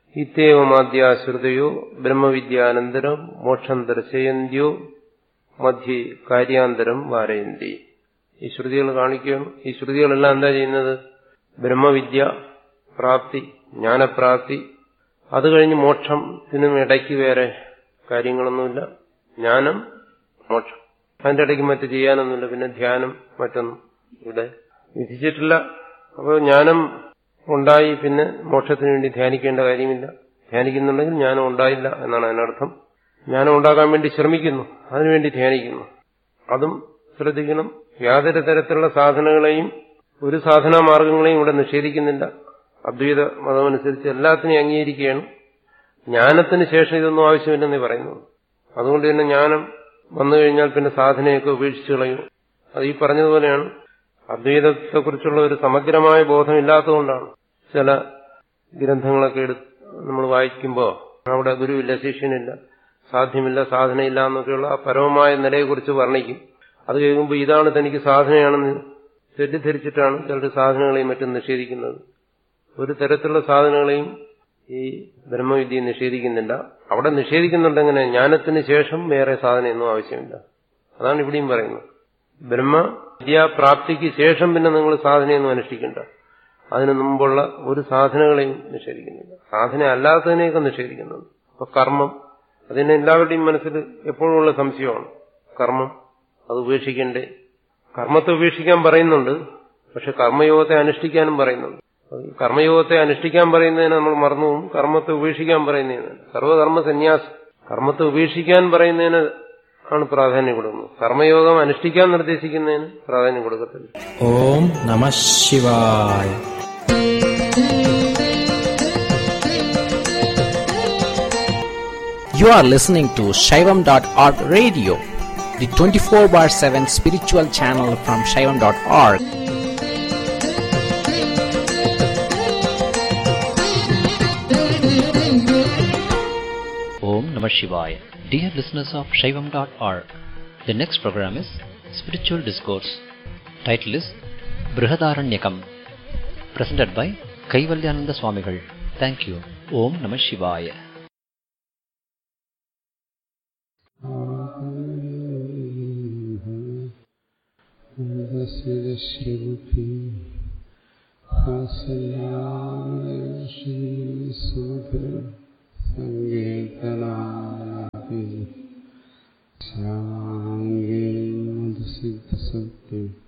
ഇത്യവമാദ്യാശ്രുതയോ ബ്രഹ്മവിദ്യാനന്തരം മോക്ഷം ദർശയന്ത്യോ മധ്യേ കാര്യാന്തരം വാരയന്തി ഈ ശ്രുതികൾ കാണിക്കുകയാണ് ഈ ശ്രുതികളെല്ലാം എന്താ ചെയ്യുന്നത് ബ്രഹ്മവിദ്യ പ്രാപ്തി ജ്ഞാനപ്രാപ്തി അത് കഴിഞ്ഞ് മോക്ഷത്തിനും ഇടയ്ക്ക് വേറെ കാര്യങ്ങളൊന്നുമില്ല ജ്ഞാനം മോക്ഷം അതിന്റെ ഇടയ്ക്ക് മറ്റു ചെയ്യാനൊന്നുമില്ല പിന്നെ ധ്യാനം മറ്റൊന്നും ഇവിടെ വിധിച്ചിട്ടില്ല അപ്പോൾ ജ്ഞാനം ഉണ്ടായി പിന്നെ മോക്ഷത്തിന് വേണ്ടി ധ്യാനിക്കേണ്ട കാര്യമില്ല ധ്യാനിക്കുന്നുണ്ടെങ്കിൽ ജ്ഞാനം ഉണ്ടായില്ല എന്നാണ് അതിനർത്ഥം ജ്ഞാനം ഉണ്ടാകാൻ വേണ്ടി ശ്രമിക്കുന്നു അതിനുവേണ്ടി ധ്യാനിക്കുന്നു അതും ശ്രദ്ധിക്കണം യാതൊരു തരത്തിലുള്ള സാധനങ്ങളെയും ഒരു സാധനാ മാർഗങ്ങളെയും ഇവിടെ നിഷേധിക്കുന്നില്ല അദ്വൈത മതമനുസരിച്ച് എല്ലാത്തിനെയും അംഗീകരിക്കുകയാണ് ജ്ഞാനത്തിന് ശേഷം ഇതൊന്നും ആവശ്യമില്ലെന്ന് പറയുന്നു അതുകൊണ്ട് തന്നെ ജ്ഞാനം വന്നു കഴിഞ്ഞാൽ പിന്നെ സാധനയൊക്കെ ഉപേക്ഷിച്ചു കളയും അത് ഈ പറഞ്ഞതുപോലെയാണ് അദ്വൈതത്തെക്കുറിച്ചുള്ള ഒരു സമഗ്രമായ ബോധമില്ലാത്തതുകൊണ്ടാണ് ചില ഗ്രന്ഥങ്ങളൊക്കെ എടുത്ത് നമ്മൾ വായിക്കുമ്പോൾ അവിടെ ഗുരുവില്ല ശിഷ്യനില്ല സാധ്യമില്ല സാധനയില്ല എന്നൊക്കെയുള്ള ആ പരമമായ നിലയെക്കുറിച്ച് വർണ്ണിക്കും അത് കേൾക്കുമ്പോൾ ഇതാണ് തനിക്ക് സാധനയാണെന്ന് തെറ്റിദ്ധരിച്ചിട്ടാണ് ചിലർ സാധനങ്ങളെയും മറ്റും നിഷേധിക്കുന്നത് ഒരു തരത്തിലുള്ള സാധനങ്ങളെയും ഈ ബ്രഹ്മവിദ്യ നിഷേധിക്കുന്നില്ല അവിടെ നിഷേധിക്കുന്നുണ്ട് എങ്ങനെ ജ്ഞാനത്തിന് ശേഷം വേറെ സാധനയൊന്നും ആവശ്യമില്ല അതാണ് ഇവിടെയും പറയുന്നത് ബ്രഹ്മവിദ്യാപ്രാപ്തിക്ക് ശേഷം പിന്നെ നിങ്ങൾ സാധനയൊന്നും അനുഷ്ഠിക്കണ്ട അതിനു മുമ്പുള്ള ഒരു സാധനങ്ങളെയും നിഷേധിക്കുന്നില്ല സാധന അല്ലാത്തതിനെയൊക്കെ നിഷേധിക്കുന്നുണ്ട് അപ്പൊ കർമ്മം അതിന് എല്ലാവരുടെയും മനസ്സിൽ എപ്പോഴുമുള്ള സംശയമാണ് കർമ്മം അത് ഉപേക്ഷിക്കണ്ടേ കർമ്മത്തെ ഉപേക്ഷിക്കാൻ പറയുന്നുണ്ട് പക്ഷെ കർമ്മയോഗത്തെ അനുഷ്ഠിക്കാനും പറയുന്നുണ്ട് കർമ്മയോഗത്തെ അനുഷ്ഠിക്കാൻ പറയുന്നതിന് നമ്മൾ മറന്നുപോകും കർമ്മത്തെ ഉപേക്ഷിക്കാൻ പറയുന്നതിന് സർവകർമ്മ സന്യാസം കർമ്മത്തെ ഉപേക്ഷിക്കാൻ പറയുന്നതിന് ആണ് പ്രാധാന്യം കൊടുക്കുന്നത് കർമ്മയോഗം അനുഷ്ഠിക്കാൻ നിർദ്ദേശിക്കുന്നതിന് പ്രാധാന്യം കൊടുക്കത്തില്ല ഓം നമ ശിവായ You are listening to Shaivam.org radio, the 24 bar 7 spiritual channel from Shaivam.org. Om Namah Shivaya. Dear listeners of Shaivam.org, the next program is Spiritual Discourse. Title is Brihadaranyakam. Presented by Kaivalyananda Swamigal. Thank you. Om Namah Shivaya. ശ്രീബുദ്ധി സങ്കീർത്തനാ ശാംഗേ മധുസിദ്ധ സത്യം